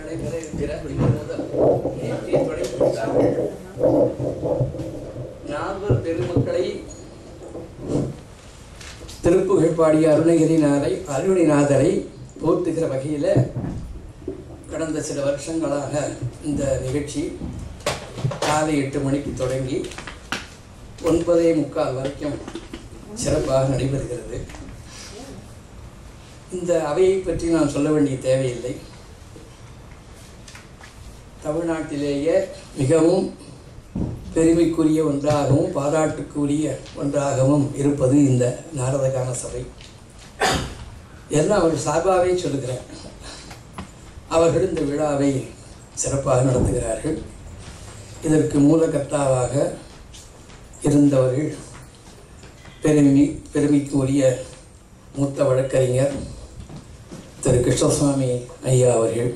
நடைபெற இருக்கிற விழிப்புணர்வு நேற்றே தொடங்கி விட்டார்கள் நால்வர் பெருமக்களை திருப்புகழ் பாடிய அருணகிரிநாதை அருணிநாதரை போற்றுகிற வகையில் கடந்த சில வருஷங்களாக இந்த நிகழ்ச்சி காலை எட்டு மணிக்கு தொடங்கி ஒன்பதே முக்கால் வரைக்கும் சிறப்பாக நடைபெறுகிறது இந்த அவையை பற்றி நான் சொல்ல வேண்டிய தேவையில்லை தமிழ்நாட்டிலேயே மிகவும் பெருமைக்குரிய ஒன்றாகவும் பாராட்டுக்குரிய ஒன்றாகவும் இருப்பது இந்த நாரதகான சபை எல்லாம் அவர் சார்பாகவே சொல்லுகிறேன் அவர்கள் இந்த விழாவை சிறப்பாக நடத்துகிறார்கள் இதற்கு மூலகர்த்தாவாக இருந்தவர்கள் பெருமி பெருமைக்கு உரிய மூத்த வழக்கறிஞர் திரு கிருஷ்ணசுவாமி ஐயா அவர்கள்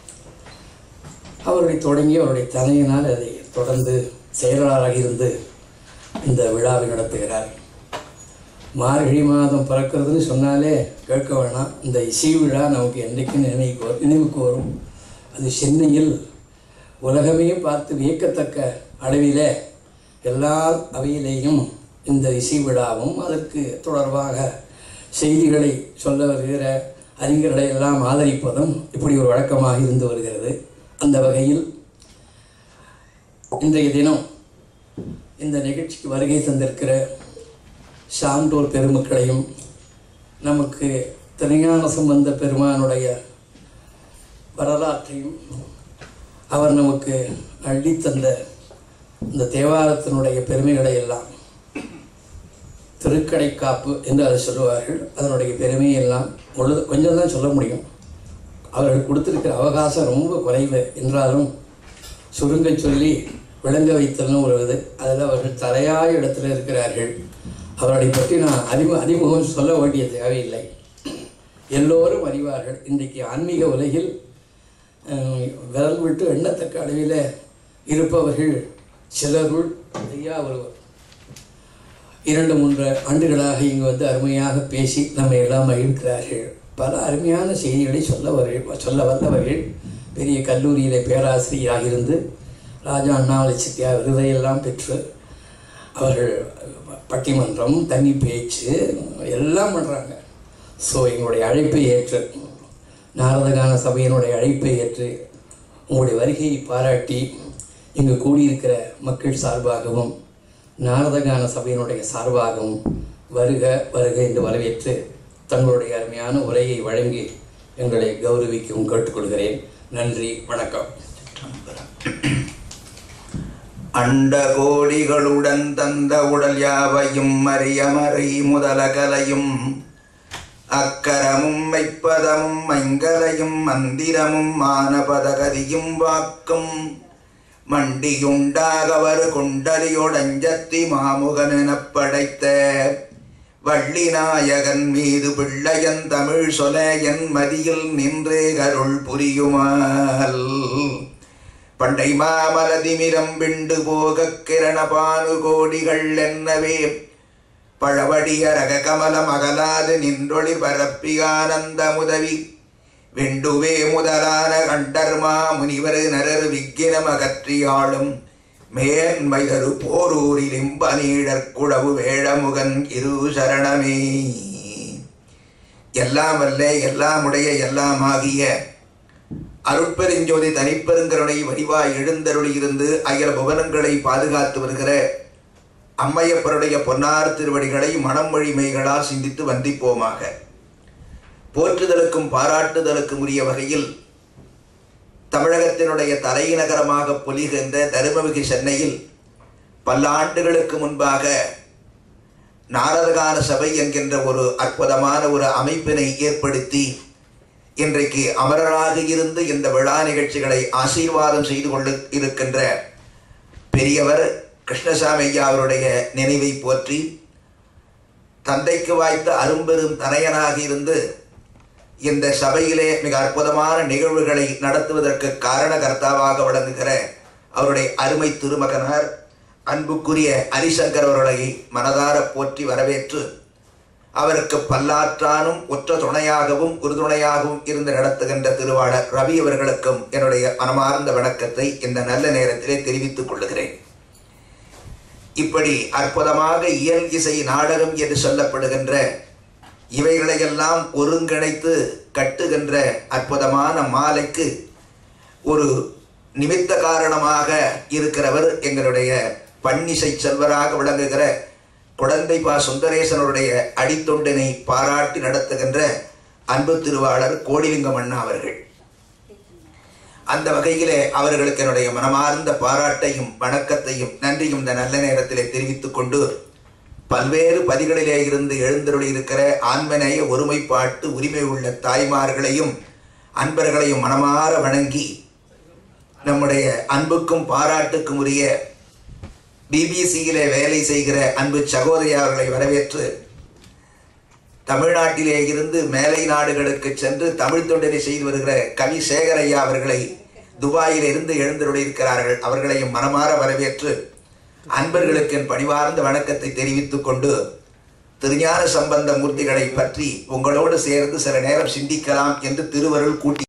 அவருடைய தொடங்கி அவருடைய தலையினால் அதை தொடர்ந்து செயலாளராக இருந்து இந்த விழாவை நடத்துகிறார் மார்கழி மாதம் பிறக்கிறதுன்னு சொன்னாலே கேட்க வேணாம் இந்த இசை விழா நமக்கு என்றைக்கும் நினைவுக்கு வரும் நினைவுக்கு வரும் அது சென்னையில் உலகமே பார்த்து வியக்கத்தக்க அளவில் எல்லா அவையிலேயும் இந்த இசை விழாவும் அதற்கு தொடர்பாக செய்திகளை சொல்ல வருகிற அறிஞர்களை எல்லாம் ஆதரிப்பதும் இப்படி ஒரு வழக்கமாக இருந்து வருகிறது அந்த வகையில் இன்றைய தினம் இந்த நிகழ்ச்சிக்கு வருகை தந்திருக்கிற சான்றோர் பெருமக்களையும் நமக்கு திருஞான சம்பந்த பெருமானுடைய வரலாற்றையும் அவர் நமக்கு அள்ளித்தந்த இந்த தேவாரத்தினுடைய பெருமைகளை எல்லாம் திருக்கடை காப்பு என்று அதை சொல்லுவார்கள் அதனுடைய பெருமையெல்லாம் முழு கொஞ்சம் தான் சொல்ல முடியும் அவர்கள் கொடுத்திருக்கிற அவகாசம் ரொம்ப குறைவு என்றாலும் சுருங்க சொல்லி விளங்க வைத்தல்னு ஒரு இது அதில் அவர்கள் தலையாய இடத்துல இருக்கிறார்கள் அவர்களை பற்றி நான் அறிமு அறிமுகம் சொல்ல வேண்டிய தேவையில்லை எல்லோரும் அறிவார்கள் இன்றைக்கு ஆன்மீக உலகில் அஹ், விரல் விட்டு எண்ணத்தக்க அளவில் இருப்பவர்கள் சிலருள் ஐயா ஒருவர் இரண்டு மூன்று ஆண்டுகளாக இங்கு வந்து அருமையாக பேசி நம்ம எல்லாம் மகிழ்கிறார்கள் பல அருமையான செய்திகளை சொல்ல வர சொல்ல வல்லவர்கள் பெரிய கல்லூரியிலே பேராசிரியராக இருந்து ராஜா அண்ணாமலை செட்டியார் விருதையெல்லாம் பெற்று அவர்கள் பட்டிமன்றம் தனி பேச்சு எல்லாம் பண்ணுறாங்க ஸோ எங்களுடைய அழைப்பை ஏற்று நாரதகான சபையினுடைய அழைப்பை ஏற்று உங்களுடைய வருகையை பாராட்டி இங்கு கூடியிருக்கிற மக்கள் சார்பாகவும் நாரதகான சபையினுடைய சார்பாகவும் வருக வருக என்று வரவேற்று தங்களுடைய அருமையான உரையை வழங்கி எங்களை கௌரவிக்கவும் கேட்டுக்கொள்கிறேன் நன்றி வணக்கம் அண்ட கோடிகளுடன் தந்த உடல் யாவையும் மறியமறை முதலகலையும் அக்கரமும் மெய்ப்பதமும் மங்கலையும் மந்திரமும் மானபதகதியும் வாக்கும் மண்டியுண்டாகவர் குண்டலியோடஞ்சத்தி மாமுகனெனப் படைத்த வள்ளிநாயகன் மீது பிள்ளையன் தமிழ் சொல என் மதியில் நின்றே கருள் புரியுமால் பண்டை மாமலதிமிரம் விண்டு போகக் கிரண பானு கோடிகள் என்னவே பழவடிய ரக கமலம் அகலாது நின்றொளி பரப்பி ஆனந்த முதவி வெண்டுவே முதலான கண்டர்மா முனிவர் நரர் விக்கினம் அகற்றியாளும் மேன்மைதரு போரூரில் இம்பனீடற் குடவு வேழமுகன் இரு சரணமே எல்லாம் வல்ல எல்லாமுடைய எல்லாமாகிய அருட்பெருஞ்சோதி தனிப்பெருங்கருணை வடிவாய் எழுந்தருளியிருந்து அயல் புவனங்களை பாதுகாத்து வருகிற அம்மையப்பருடைய பொன்னார் திருவடிகளை மனம் வழிமைகளால் சிந்தித்து வந்திப்போமாக போற்றுதலுக்கும் பாராட்டுதலுக்கும் உரிய வகையில் தமிழகத்தினுடைய தலைநகரமாக பொலிகின்ற தருமமிகு சென்னையில் பல ஆண்டுகளுக்கு முன்பாக நாரதகான சபை என்கின்ற ஒரு அற்புதமான ஒரு அமைப்பினை ஏற்படுத்தி இன்றைக்கு அமரராக இருந்து இந்த விழா நிகழ்ச்சிகளை ஆசீர்வாதம் செய்து கொண்டு இருக்கின்ற பெரியவர் கிருஷ்ணசாமி ஐயா அவருடைய நினைவை போற்றி தந்தைக்கு வாய்த்த அரும்பெரும் தனையனாக இருந்து இந்த சபையிலே மிக அற்புதமான நிகழ்வுகளை நடத்துவதற்கு காரணகர்த்தாவாக விளங்குகிற அவருடைய அருமை திருமகனார் அன்புக்குரிய ஹரிசங்கர் அவர்களை மனதார போற்றி வரவேற்று அவருக்கு பல்லாற்றானும் ஒற்ற துணையாகவும் உறுதுணையாகவும் இருந்து நடத்துகின்ற திருவாளர் ரவி அவர்களுக்கும் என்னுடைய மனமார்ந்த வணக்கத்தை இந்த நல்ல நேரத்திலே தெரிவித்துக் கொள்ளுகிறேன் இப்படி அற்புதமாக இயல் இசை நாடகம் என்று சொல்லப்படுகின்ற இவைகளையெல்லாம் ஒருங்கிணைத்து கட்டுகின்ற அற்புதமான மாலைக்கு ஒரு நிமித்த காரணமாக இருக்கிறவர் எங்களுடைய பன்னிசை செல்வராக விளங்குகிற குழந்தை பா சுந்தரேசனுடைய அடித்தொண்டினை பாராட்டி நடத்துகின்ற அன்பு திருவாளர் கோடிலிங்கம் அண்ணா அவர்கள் அந்த வகையிலே அவர்களுக்கு என்னுடைய மனமார்ந்த பாராட்டையும் வணக்கத்தையும் நன்றியும் இந்த நல்ல நேரத்திலே தெரிவித்துக் கொண்டு பல்வேறு பதிகளிலே இருந்து எழுந்தருளி இருக்கிற ஆன்மநேய ஒருமைப்பாட்டு உரிமை உள்ள தாய்மார்களையும் அன்பர்களையும் மனமாற வணங்கி நம்முடைய அன்புக்கும் பாராட்டுக்கும் உரிய பிபிசியிலே வேலை செய்கிற அன்பு சகோதரி அவர்களை வரவேற்று தமிழ்நாட்டிலே இருந்து மேலை நாடுகளுக்கு சென்று தமிழ் தொண்டனை செய்து வருகிற கவி சேகரையா அவர்களை துபாயில் இருந்து எழுந்தருளியிருக்கிறார்கள் அவர்களையும் மனமாற வரவேற்று அன்பர்களுக்கு என் பணிவார்ந்த வணக்கத்தை தெரிவித்துக் கொண்டு திருஞான சம்பந்த மூர்த்திகளை பற்றி உங்களோடு சேர்ந்து சில நேரம் சிந்திக்கலாம் என்று திருவருள் கூட்டி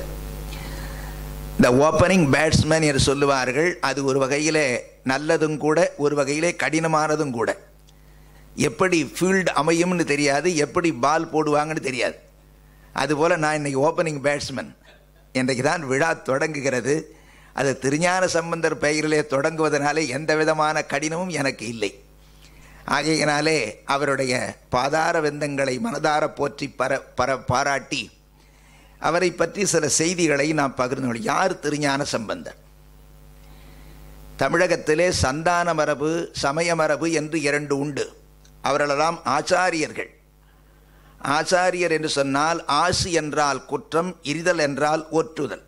இந்த ஓப்பனிங் பேட்ஸ்மேன் என்று சொல்லுவார்கள் அது ஒரு வகையிலே நல்லதும் கூட ஒரு வகையிலே கடினமானதும் கூட எப்படி ஃபீல்டு அமையும்னு தெரியாது எப்படி பால் போடுவாங்கன்னு தெரியாது அதுபோல் நான் இன்னைக்கு ஓப்பனிங் பேட்ஸ்மேன் இன்றைக்கு தான் விழா தொடங்குகிறது அது திருஞான சம்பந்தர் பெயரிலே தொடங்குவதனாலே எந்த விதமான கடினமும் எனக்கு இல்லை ஆகையினாலே அவருடைய பாதார வெந்தங்களை மனதார போற்றி பர பர பாராட்டி அவரை பற்றி சில செய்திகளை நாம் பகிர்ந்து கொள்ள யார் திருஞான சம்பந்தர் தமிழகத்திலே சந்தான மரபு சமய மரபு என்று இரண்டு உண்டு அவர்களெல்லாம் ஆச்சாரியர்கள் ஆச்சாரியர் என்று சொன்னால் ஆசு என்றால் குற்றம் இரிதல் என்றால் ஓற்றுதல்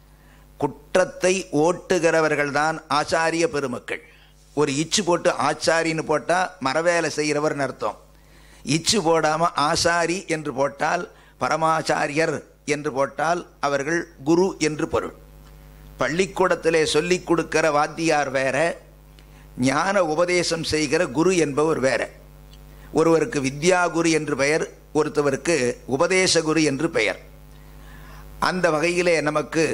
குற்றத்தை ஓட்டுகிறவர்கள்தான் ஆச்சாரிய பெருமக்கள் ஒரு இச்சு போட்டு ஆச்சாரின்னு போட்டால் மரவேலை செய்கிறவர்னு அர்த்தம் இச்சு போடாமல் ஆசாரி என்று போட்டால் பரமாச்சாரியர் என்று போட்டால் அவர்கள் குரு என்று பொருள் பள்ளிக்கூடத்திலே சொல்லிக் கொடுக்கிற வாத்தியார் வேற ஞான உபதேசம் செய்கிற குரு என்பவர் வேற ஒருவருக்கு வித்யா குரு என்று பெயர் ஒருத்தவருக்கு உபதேச குரு என்று பெயர் அந்த வகையிலே நமக்கு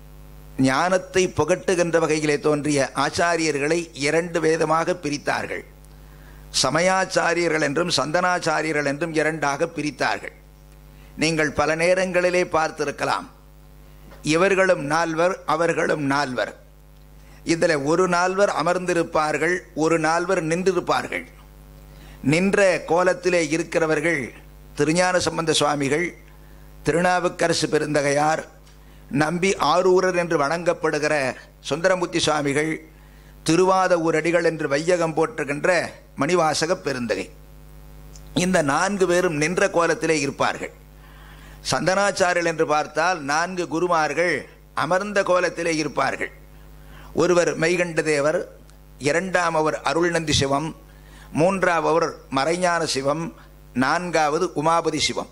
ஞானத்தை புகட்டுகின்ற வகையிலே தோன்றிய ஆச்சாரியர்களை இரண்டு வேதமாக பிரித்தார்கள் சமயாச்சாரியர்கள் என்றும் சந்தனாச்சாரியர்கள் என்றும் இரண்டாக பிரித்தார்கள் நீங்கள் பல நேரங்களிலே பார்த்திருக்கலாம் இவர்களும் நால்வர் அவர்களும் நால்வர் இதில் ஒரு நால்வர் அமர்ந்திருப்பார்கள் ஒரு நால்வர் நின்றிருப்பார்கள் நின்ற கோலத்திலே இருக்கிறவர்கள் திருஞான சம்பந்த சுவாமிகள் திருநாவுக்கரசு பெருந்தகையார் நம்பி ஆரூரர் என்று வணங்கப்படுகிற சுந்தரமூர்த்தி சுவாமிகள் திருவாத ஊரடிகள் என்று வையகம் போற்றுகின்ற மணிவாசக பெருந்தகை இந்த நான்கு பேரும் நின்ற கோலத்திலே இருப்பார்கள் சந்தனாச்சாரியல் என்று பார்த்தால் நான்கு குருமார்கள் அமர்ந்த கோலத்திலே இருப்பார்கள் ஒருவர் மெய்கண்ட தேவர் இரண்டாம் அவர் அருள்நந்தி சிவம் மூன்றாவது மறைஞான சிவம் நான்காவது உமாபதி சிவம்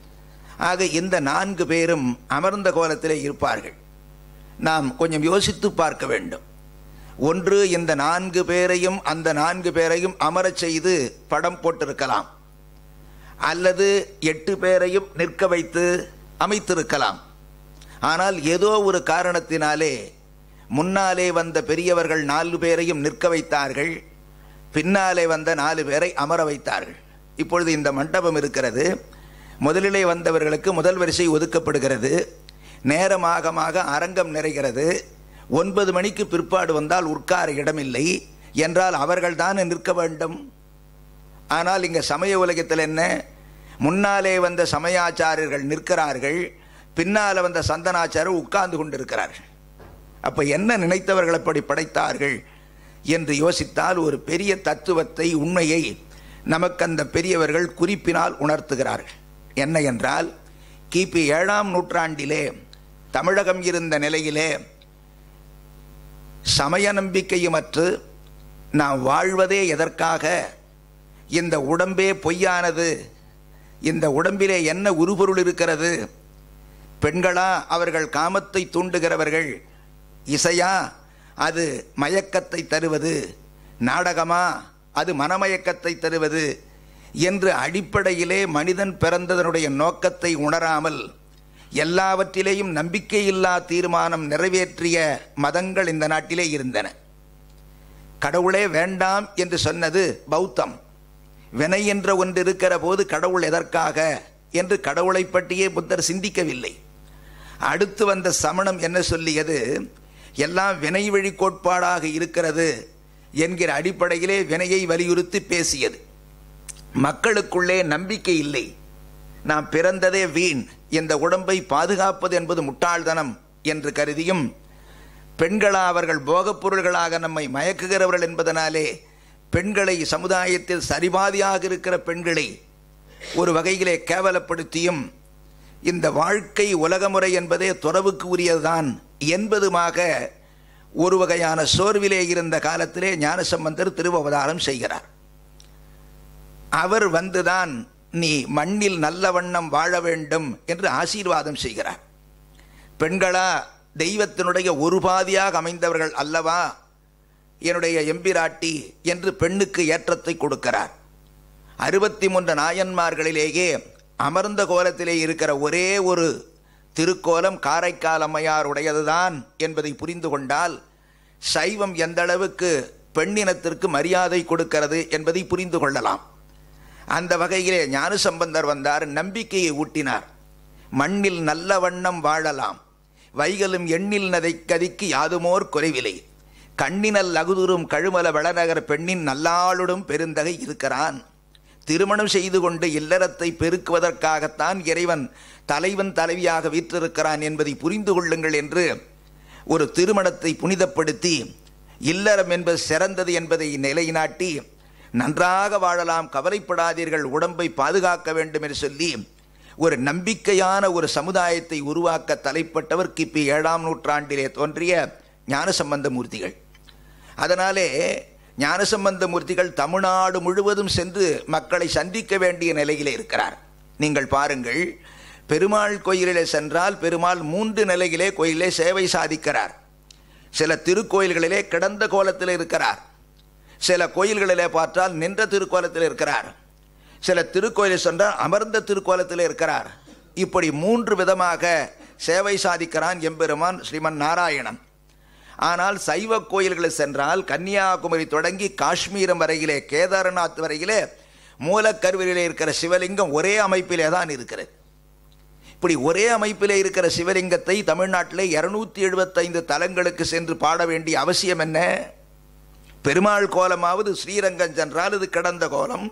ஆக இந்த நான்கு பேரும் அமர்ந்த கோலத்திலே இருப்பார்கள் நாம் கொஞ்சம் யோசித்து பார்க்க வேண்டும் ஒன்று இந்த நான்கு பேரையும் அந்த நான்கு பேரையும் அமரச் செய்து படம் போட்டிருக்கலாம் அல்லது எட்டு பேரையும் நிற்க வைத்து அமைத்திருக்கலாம் ஆனால் ஏதோ ஒரு காரணத்தினாலே முன்னாலே வந்த பெரியவர்கள் நாலு பேரையும் நிற்க வைத்தார்கள் பின்னாலே வந்த நாலு பேரை அமர வைத்தார்கள் இப்பொழுது இந்த மண்டபம் இருக்கிறது முதலிலே வந்தவர்களுக்கு முதல் வரிசை ஒதுக்கப்படுகிறது நேரமாகமாக அரங்கம் நிறைகிறது ஒன்பது மணிக்கு பிற்பாடு வந்தால் உட்கார இடமில்லை என்றால் அவர்கள் தான் நிற்க வேண்டும் ஆனால் இங்கே சமய உலகத்தில் என்ன முன்னாலே வந்த சமயாச்சாரியர்கள் நிற்கிறார்கள் பின்னால் வந்த சந்தனாச்சாரர் உட்கார்ந்து கொண்டிருக்கிறார்கள் அப்போ என்ன நினைத்தவர்கள் அப்படி படைத்தார்கள் என்று யோசித்தால் ஒரு பெரிய தத்துவத்தை உண்மையை நமக்கு அந்த பெரியவர்கள் குறிப்பினால் உணர்த்துகிறார்கள் என்ன என்றால் கிபி ஏழாம் நூற்றாண்டிலே தமிழகம் இருந்த நிலையிலே சமய நம்பிக்கையுமற்று நாம் வாழ்வதே எதற்காக இந்த உடம்பே பொய்யானது இந்த உடம்பிலே என்ன உருபொருள் இருக்கிறது பெண்களா அவர்கள் காமத்தை தூண்டுகிறவர்கள் இசையா அது மயக்கத்தை தருவது நாடகமா அது மனமயக்கத்தை தருவது என்று அடிப்படையிலே மனிதன் பிறந்ததனுடைய நோக்கத்தை உணராமல் எல்லாவற்றிலேயும் நம்பிக்கையில்லா தீர்மானம் நிறைவேற்றிய மதங்கள் இந்த நாட்டிலே இருந்தன கடவுளே வேண்டாம் என்று சொன்னது பௌத்தம் வினை என்ற ஒன்று இருக்கிற போது கடவுள் எதற்காக என்று கடவுளை பற்றியே புத்தர் சிந்திக்கவில்லை அடுத்து வந்த சமணம் என்ன சொல்லியது எல்லாம் வினை வழி கோட்பாடாக இருக்கிறது என்கிற அடிப்படையிலே வினையை வலியுறுத்தி பேசியது மக்களுக்குள்ளே நம்பிக்கை இல்லை நாம் பிறந்ததே வீண் இந்த உடம்பை பாதுகாப்பது என்பது முட்டாள்தனம் என்று கருதியும் பெண்களா அவர்கள் போகப் பொருள்களாக நம்மை மயக்குகிறவர்கள் என்பதனாலே பெண்களை சமுதாயத்தில் சரிபாதியாக இருக்கிற பெண்களை ஒரு வகையிலே கேவலப்படுத்தியும் இந்த வாழ்க்கை உலகமுறை என்பதே துறவுக்கு உரியதுதான் என்பதுமாக ஒரு வகையான சோர்விலே இருந்த காலத்திலே ஞானசம்பந்தர் திருவவதாரம் செய்கிறார் அவர் வந்துதான் நீ மண்ணில் நல்ல வண்ணம் வாழ வேண்டும் என்று ஆசீர்வாதம் செய்கிறார் பெண்களா தெய்வத்தினுடைய ஒரு பாதியாக அமைந்தவர்கள் அல்லவா என்னுடைய எம்பிராட்டி என்று பெண்ணுக்கு ஏற்றத்தை கொடுக்கிறார் அறுபத்தி மூன்று நாயன்மார்களிலேயே அமர்ந்த கோலத்திலே இருக்கிற ஒரே ஒரு திருக்கோலம் காரைக்கால் அம்மையாருடையதுதான் என்பதை புரிந்து கொண்டால் சைவம் எந்த அளவுக்கு பெண்ணினத்திற்கு மரியாதை கொடுக்கிறது என்பதை புரிந்து கொள்ளலாம் அந்த வகையிலே ஞானசம்பந்தர் வந்தார் நம்பிக்கையை ஊட்டினார் மண்ணில் நல்ல வண்ணம் வாழலாம் வைகலும் எண்ணில் நதை கதிக்கு யாதுமோர் குறைவில்லை கண்ணினல் அகுதுரும் கழுமல வளநகர் பெண்ணின் நல்லாளுடும் பெருந்தகை இருக்கிறான் திருமணம் செய்து கொண்டு இல்லறத்தை பெருக்குவதற்காகத்தான் இறைவன் தலைவன் தலைவியாக வீற்றிருக்கிறான் என்பதை புரிந்து கொள்ளுங்கள் என்று ஒரு திருமணத்தை புனிதப்படுத்தி இல்லறம் என்பது சிறந்தது என்பதை நிலைநாட்டி நன்றாக வாழலாம் கவலைப்படாதீர்கள் உடம்பை பாதுகாக்க வேண்டும் என்று சொல்லி ஒரு நம்பிக்கையான ஒரு சமுதாயத்தை உருவாக்க தலைப்பட்டவர் கிபி ஏழாம் நூற்றாண்டிலே தோன்றிய ஞானசம்பந்த மூர்த்திகள் அதனாலே ஞானசம்பந்த மூர்த்திகள் தமிழ்நாடு முழுவதும் சென்று மக்களை சந்திக்க வேண்டிய நிலையிலே இருக்கிறார் நீங்கள் பாருங்கள் பெருமாள் கோயிலிலே சென்றால் பெருமாள் மூன்று நிலையிலே கோயிலே சேவை சாதிக்கிறார் சில திருக்கோயில்களிலே கிடந்த கோலத்தில் இருக்கிறார் சில கோயில்களிலே பார்த்தால் நின்ற திருக்கோலத்தில் இருக்கிறார் சில திருக்கோயிலில் சென்றால் அமர்ந்த திருக்கோலத்தில் இருக்கிறார் இப்படி மூன்று விதமாக சேவை சாதிக்கிறான் எம்பெருமான் ஸ்ரீமன் நாராயணன் ஆனால் சைவ கோயில்களில் சென்றால் கன்னியாகுமரி தொடங்கி காஷ்மீரம் வரையிலே கேதார்நாத் வரையிலே மூலக்கருவிலே இருக்கிற சிவலிங்கம் ஒரே அமைப்பிலே தான் இருக்கிறது இப்படி ஒரே அமைப்பிலே இருக்கிற சிவலிங்கத்தை தமிழ்நாட்டிலே இருநூத்தி எழுபத்தைந்து தலங்களுக்கு சென்று பாட வேண்டிய அவசியம் என்ன பெருமாள் கோலமாவது ஸ்ரீரங்கம் சென்றால் இது கிடந்த கோலம்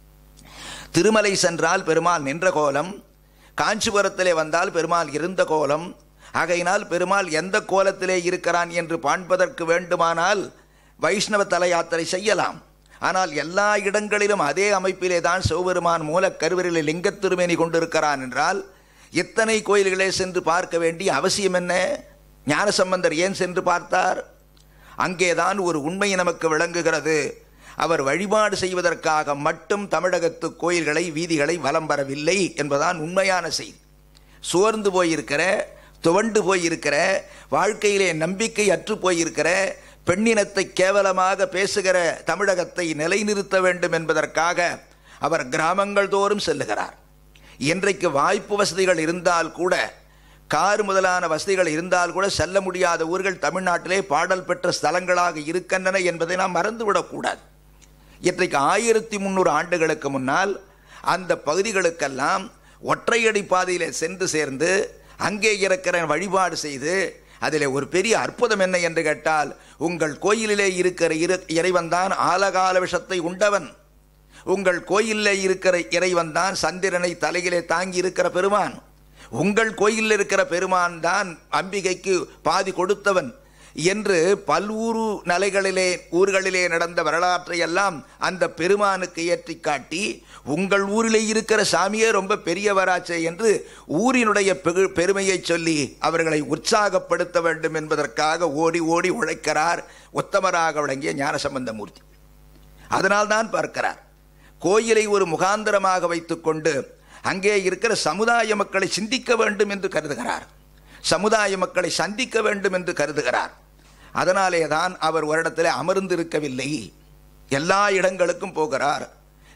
திருமலை சென்றால் பெருமாள் நின்ற கோலம் காஞ்சிபுரத்திலே வந்தால் பெருமாள் இருந்த கோலம் ஆகையினால் பெருமாள் எந்த கோலத்திலே இருக்கிறான் என்று காண்பதற்கு வேண்டுமானால் வைஷ்ணவ தல யாத்திரை செய்யலாம் ஆனால் எல்லா இடங்களிலும் அதே அமைப்பிலே தான் சிவபெருமான் மூலக்கருவரில் லிங்கத் திருமேனி கொண்டிருக்கிறான் என்றால் எத்தனை கோயில்களே சென்று பார்க்க வேண்டிய அவசியம் என்ன ஞானசம்பந்தர் ஏன் சென்று பார்த்தார் அங்கேதான் ஒரு உண்மை நமக்கு விளங்குகிறது அவர் வழிபாடு செய்வதற்காக மட்டும் தமிழகத்து கோயில்களை வீதிகளை வலம் வரவில்லை என்பதான் உண்மையான செய்தி சோர்ந்து போயிருக்கிற துவண்டு போயிருக்கிற வாழ்க்கையிலே நம்பிக்கை அற்று போயிருக்கிற பெண்ணினத்தை கேவலமாக பேசுகிற தமிழகத்தை நிலைநிறுத்த வேண்டும் என்பதற்காக அவர் கிராமங்கள் தோறும் செல்லுகிறார் இன்றைக்கு வாய்ப்பு வசதிகள் இருந்தால் கூட கார் முதலான வசதிகள் இருந்தால் கூட செல்ல முடியாத ஊர்கள் தமிழ்நாட்டிலே பாடல் பெற்ற ஸ்தலங்களாக இருக்கின்றன என்பதை நாம் மறந்துவிடக்கூடாது இன்றைக்கு ஆயிரத்தி முந்நூறு ஆண்டுகளுக்கு முன்னால் அந்த பகுதிகளுக்கெல்லாம் ஒற்றையடி பாதையிலே சென்று சேர்ந்து அங்கே இருக்கிற வழிபாடு செய்து அதில் ஒரு பெரிய அற்புதம் என்ன என்று கேட்டால் உங்கள் கோயிலிலே இருக்கிற இரு இறைவன்தான் ஆலகால விஷத்தை உண்டவன் உங்கள் கோயிலிலே இருக்கிற இறைவன் தான் சந்திரனை தலையிலே தாங்கி இருக்கிற பெருமான் உங்கள் கோயிலில் இருக்கிற பெருமான் தான் அம்பிகைக்கு பாதி கொடுத்தவன் என்று பல்ஊரு நிலைகளிலே ஊர்களிலே நடந்த வரலாற்றை எல்லாம் அந்த பெருமானுக்கு ஏற்றி காட்டி உங்கள் ஊரிலே இருக்கிற சாமியே ரொம்ப பெரியவராச்சே என்று ஊரினுடைய பெரு- பெருமையை சொல்லி அவர்களை உற்சாகப்படுத்த வேண்டும் என்பதற்காக ஓடி ஓடி உழைக்கிறார் உத்தமராக விளங்கிய ஞானசம்பந்த மூர்த்தி அதனால்தான் பார்க்கிறார் கோயிலை ஒரு முகாந்திரமாக வைத்துக்கொண்டு அங்கே இருக்கிற சமுதாய மக்களை சிந்திக்க வேண்டும் என்று கருதுகிறார் சமுதாய மக்களை சந்திக்க வேண்டும் என்று கருதுகிறார் அதனாலே தான் அவர் ஒரு இடத்துல அமர்ந்திருக்கவில்லை எல்லா இடங்களுக்கும் போகிறார்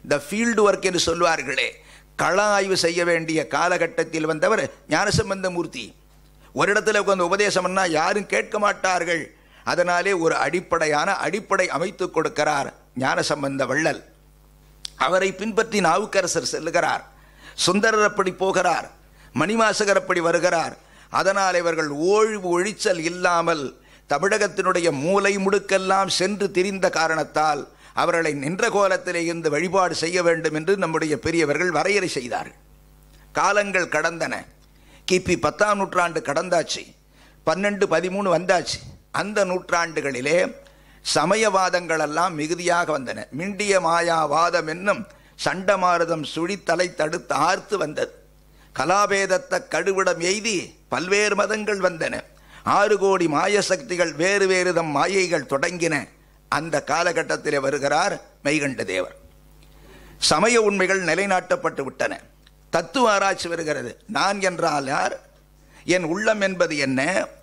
த ஃபீல்டு ஒர்க் என்று சொல்வார்களே கள ஆய்வு செய்ய வேண்டிய காலகட்டத்தில் வந்தவர் ஞானசம்பந்த மூர்த்தி ஒரு இடத்துல உட்கார்ந்து உபதேசம் பண்ணா யாரும் கேட்க மாட்டார்கள் அதனாலே ஒரு அடிப்படையான அடிப்படை அமைத்து கொடுக்கிறார் ஞானசம்பந்த வள்ளல் அவரை பின்பற்றி நாவுக்கரசர் செல்லுகிறார் சுந்தரர் அப்படி போகிறார் மணிமாசகர் அப்படி வருகிறார் அதனால் இவர்கள் ஓய்வு ஒழிச்சல் இல்லாமல் தமிழகத்தினுடைய மூலை முடுக்கெல்லாம் சென்று திரிந்த காரணத்தால் அவர்களை நின்ற கோலத்திலே இருந்து வழிபாடு செய்ய வேண்டும் என்று நம்முடைய பெரியவர்கள் வரையறை செய்தார்கள் காலங்கள் கடந்தன கிபி பத்தாம் நூற்றாண்டு கடந்தாச்சு பன்னெண்டு பதிமூணு வந்தாச்சு அந்த நூற்றாண்டுகளிலே சமயவாதங்கள் எல்லாம் மிகுதியாக வந்தன மிண்டிய மாயாவாதம் என்னும் சண்டமாரதம் சுழித்தலை தடுத்து ஆர்த்து வந்தது கலாபேதத்த கடுவிடம் எய்தி பல்வேறு மதங்கள் வந்தன ஆறு கோடி மாய சக்திகள் வேறு வேறு தம் மாயைகள் தொடங்கின அந்த காலகட்டத்திலே வருகிறார் மெய்கண்ட தேவர் சமய உண்மைகள் நிலைநாட்டப்பட்டு விட்டன தத்துவ ஆராய்ச்சி வருகிறது நான் என்றால் யார் என் உள்ளம் என்பது என்ன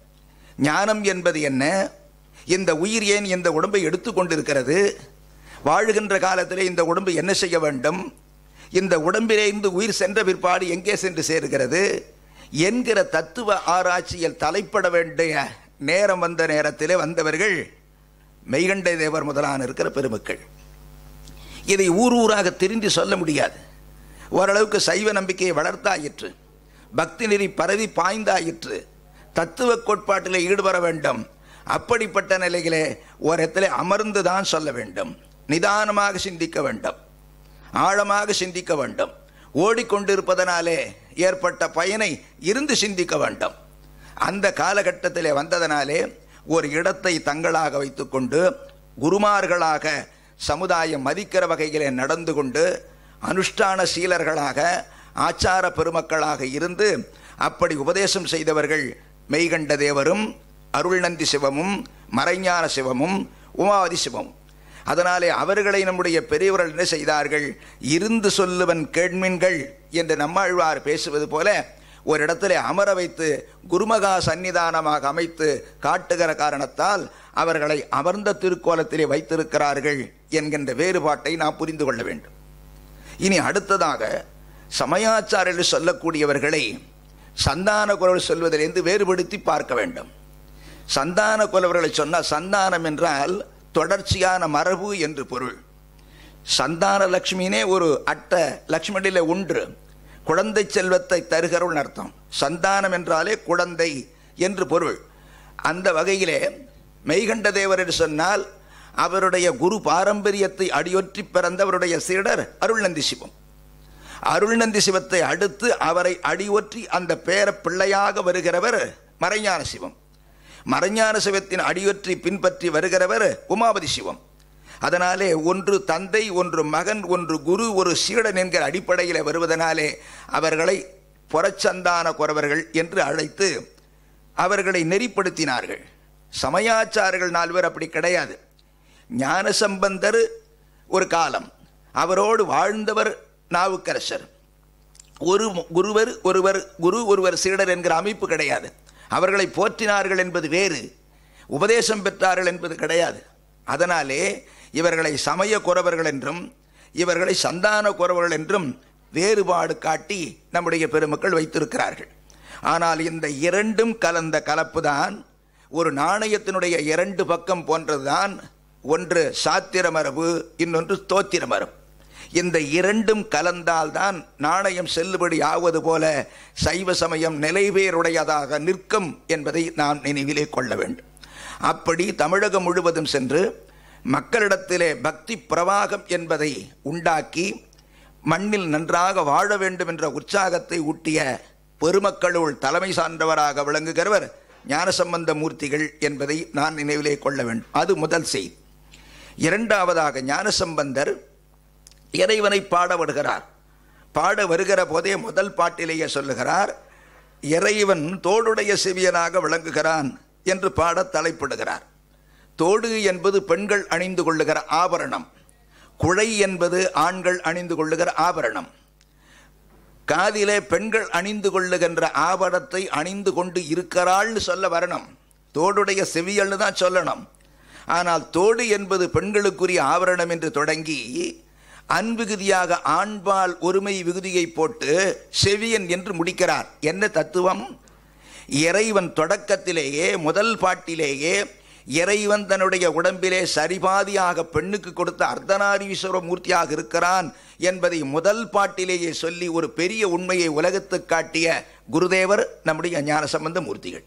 ஞானம் என்பது என்ன இந்த உயிர் ஏன் இந்த உடம்பை எடுத்துக்கொண்டிருக்கிறது வாழுகின்ற காலத்திலே இந்த உடம்பு என்ன செய்ய வேண்டும் இந்த உடம்பிலே இருந்து உயிர் சென்ற பிற்பாடு எங்கே சென்று சேருகிறது என்கிற தத்துவ ஆராய்ச்சியில் தலைப்பட வேண்டிய நேரம் வந்த நேரத்திலே வந்தவர்கள் மெய்கண்ட தேவர் முதலான இருக்கிற பெருமக்கள் இதை ஊர் ஊராக தெரிந்து சொல்ல முடியாது ஓரளவுக்கு சைவ நம்பிக்கையை வளர்த்தாயிற்று பக்தி நெறி பரவி பாய்ந்தாயிற்று தத்துவ கோட்பாட்டில் ஈடுபட வேண்டும் அப்படிப்பட்ட நிலையிலே ஒரு இடத்துல அமர்ந்து தான் சொல்ல வேண்டும் நிதானமாக சிந்திக்க வேண்டும் ஆழமாக சிந்திக்க வேண்டும் ஓடிக்கொண்டிருப்பதனாலே ஏற்பட்ட பயனை இருந்து சிந்திக்க வேண்டும் அந்த காலகட்டத்திலே வந்ததனாலே ஒரு இடத்தை தங்களாக வைத்துக்கொண்டு குருமார்களாக சமுதாயம் மதிக்கிற வகையிலே நடந்து கொண்டு அனுஷ்டான சீலர்களாக ஆச்சார பெருமக்களாக இருந்து அப்படி உபதேசம் செய்தவர்கள் மெய்கண்ட தேவரும் அருள்நந்தி சிவமும் மறைஞான சிவமும் உமாவதி சிவமும் அதனாலே அவர்களை நம்முடைய பெரியவர்கள் என்ன செய்தார்கள் இருந்து சொல்லுவன் கேட்மின்கள் என்று நம்மாழ்வார் பேசுவது போல ஒரு இடத்திலே அமர வைத்து குருமகா சந்நிதானமாக அமைத்து காட்டுகிற காரணத்தால் அவர்களை அமர்ந்த திருக்கோலத்திலே வைத்திருக்கிறார்கள் என்கின்ற வேறுபாட்டை நாம் புரிந்து கொள்ள வேண்டும் இனி அடுத்ததாக சமயாச்சாரியர்கள் சொல்லக்கூடியவர்களை சந்தான குரல் சொல்வதிலிருந்து வேறுபடுத்தி பார்க்க வேண்டும் சந்தான குலவர்களை சொன்னால் சந்தானம் என்றால் தொடர்ச்சியான மரபு என்று பொருள் சந்தான லட்சுமினே ஒரு அட்ட லட்சுமணியில் ஒன்று குழந்தை செல்வத்தை தருகிறவள் அர்த்தம் சந்தானம் என்றாலே குழந்தை என்று பொருள் அந்த வகையிலே மெய்கண்ட தேவர் என்று சொன்னால் அவருடைய குரு பாரம்பரியத்தை அடியொற்றி பிறந்தவருடைய சீடர் அருள்நந்தி சிவம் அருள்நந்தி சிவத்தை அடுத்து அவரை அடியொற்றி அந்த பேர பிள்ளையாக வருகிறவர் மறைஞான சிவம் மறைஞான சிவத்தின் அடியொற்றி பின்பற்றி வருகிறவர் உமாபதி சிவம் அதனாலே ஒன்று தந்தை ஒன்று மகன் ஒன்று குரு ஒரு சீடன் என்கிற அடிப்படையில் வருவதனாலே அவர்களை புறச்சந்தான குறவர்கள் என்று அழைத்து அவர்களை நெறிப்படுத்தினார்கள் சமயாச்சாரர்கள் நால்வர் அப்படி கிடையாது ஞானசம்பந்தர் ஒரு காலம் அவரோடு வாழ்ந்தவர் நாவுக்கரசர் ஒரு குருவர் ஒருவர் குரு ஒருவர் சீடர் என்கிற அமைப்பு கிடையாது அவர்களை போற்றினார்கள் என்பது வேறு உபதேசம் பெற்றார்கள் என்பது கிடையாது அதனாலே இவர்களை சமய குறவர்கள் என்றும் இவர்களை சந்தான குறவர்கள் என்றும் வேறுபாடு காட்டி நம்முடைய பெருமக்கள் வைத்திருக்கிறார்கள் ஆனால் இந்த இரண்டும் கலந்த கலப்புதான் ஒரு நாணயத்தினுடைய இரண்டு பக்கம் போன்றதுதான் ஒன்று சாத்திர மரபு இன்னொன்று தோத்திர மரபு இந்த இரண்டும் கலந்தால்தான் நாணயம் செல்லுபடி ஆவது போல சைவ சமயம் நிலைவேறுடையதாக நிற்கும் என்பதை நாம் நினைவிலே கொள்ள வேண்டும் அப்படி தமிழகம் முழுவதும் சென்று மக்களிடத்திலே பக்தி பிரவாகம் என்பதை உண்டாக்கி மண்ணில் நன்றாக வாழ வேண்டும் என்ற உற்சாகத்தை ஊட்டிய பெருமக்களுள் தலைமை சார்ந்தவராக விளங்குகிறவர் ஞானசம்பந்த மூர்த்திகள் என்பதை நான் நினைவிலே கொள்ள வேண்டும் அது முதல் செய்தி இரண்டாவதாக ஞானசம்பந்தர் இறைவனை பாட வருகிறார் பாட வருகிற போதே முதல் பாட்டிலேயே சொல்லுகிறார் இறைவன் தோடுடைய செவியனாக விளங்குகிறான் என்று பாட தலைப்பிடுகிறார் தோடு என்பது பெண்கள் அணிந்து கொள்ளுகிற ஆபரணம் குழை என்பது ஆண்கள் அணிந்து கொள்ளுகிற ஆபரணம் காதிலே பெண்கள் அணிந்து கொள்ளுகின்ற ஆபரணத்தை அணிந்து கொண்டு இருக்கிறாள்னு சொல்ல வரணும் தோடுடைய செவியல்னு தான் சொல்லணும் ஆனால் தோடு என்பது பெண்களுக்குரிய ஆபரணம் என்று தொடங்கி அன்விகுதியாக ஆண்பால் ஒருமை விகுதியை போட்டு செவியன் என்று முடிக்கிறார் என்ன தத்துவம் இறைவன் தொடக்கத்திலேயே முதல் பாட்டிலேயே இறைவன் தன்னுடைய உடம்பிலே சரிபாதியாக பெண்ணுக்கு கொடுத்த அர்த்தநாரீஸ்வர மூர்த்தியாக இருக்கிறான் என்பதை முதல் பாட்டிலேயே சொல்லி ஒரு பெரிய உண்மையை உலகத்துக்கு காட்டிய குருதேவர் நம்முடைய ஞானசம்பந்த மூர்த்திகள்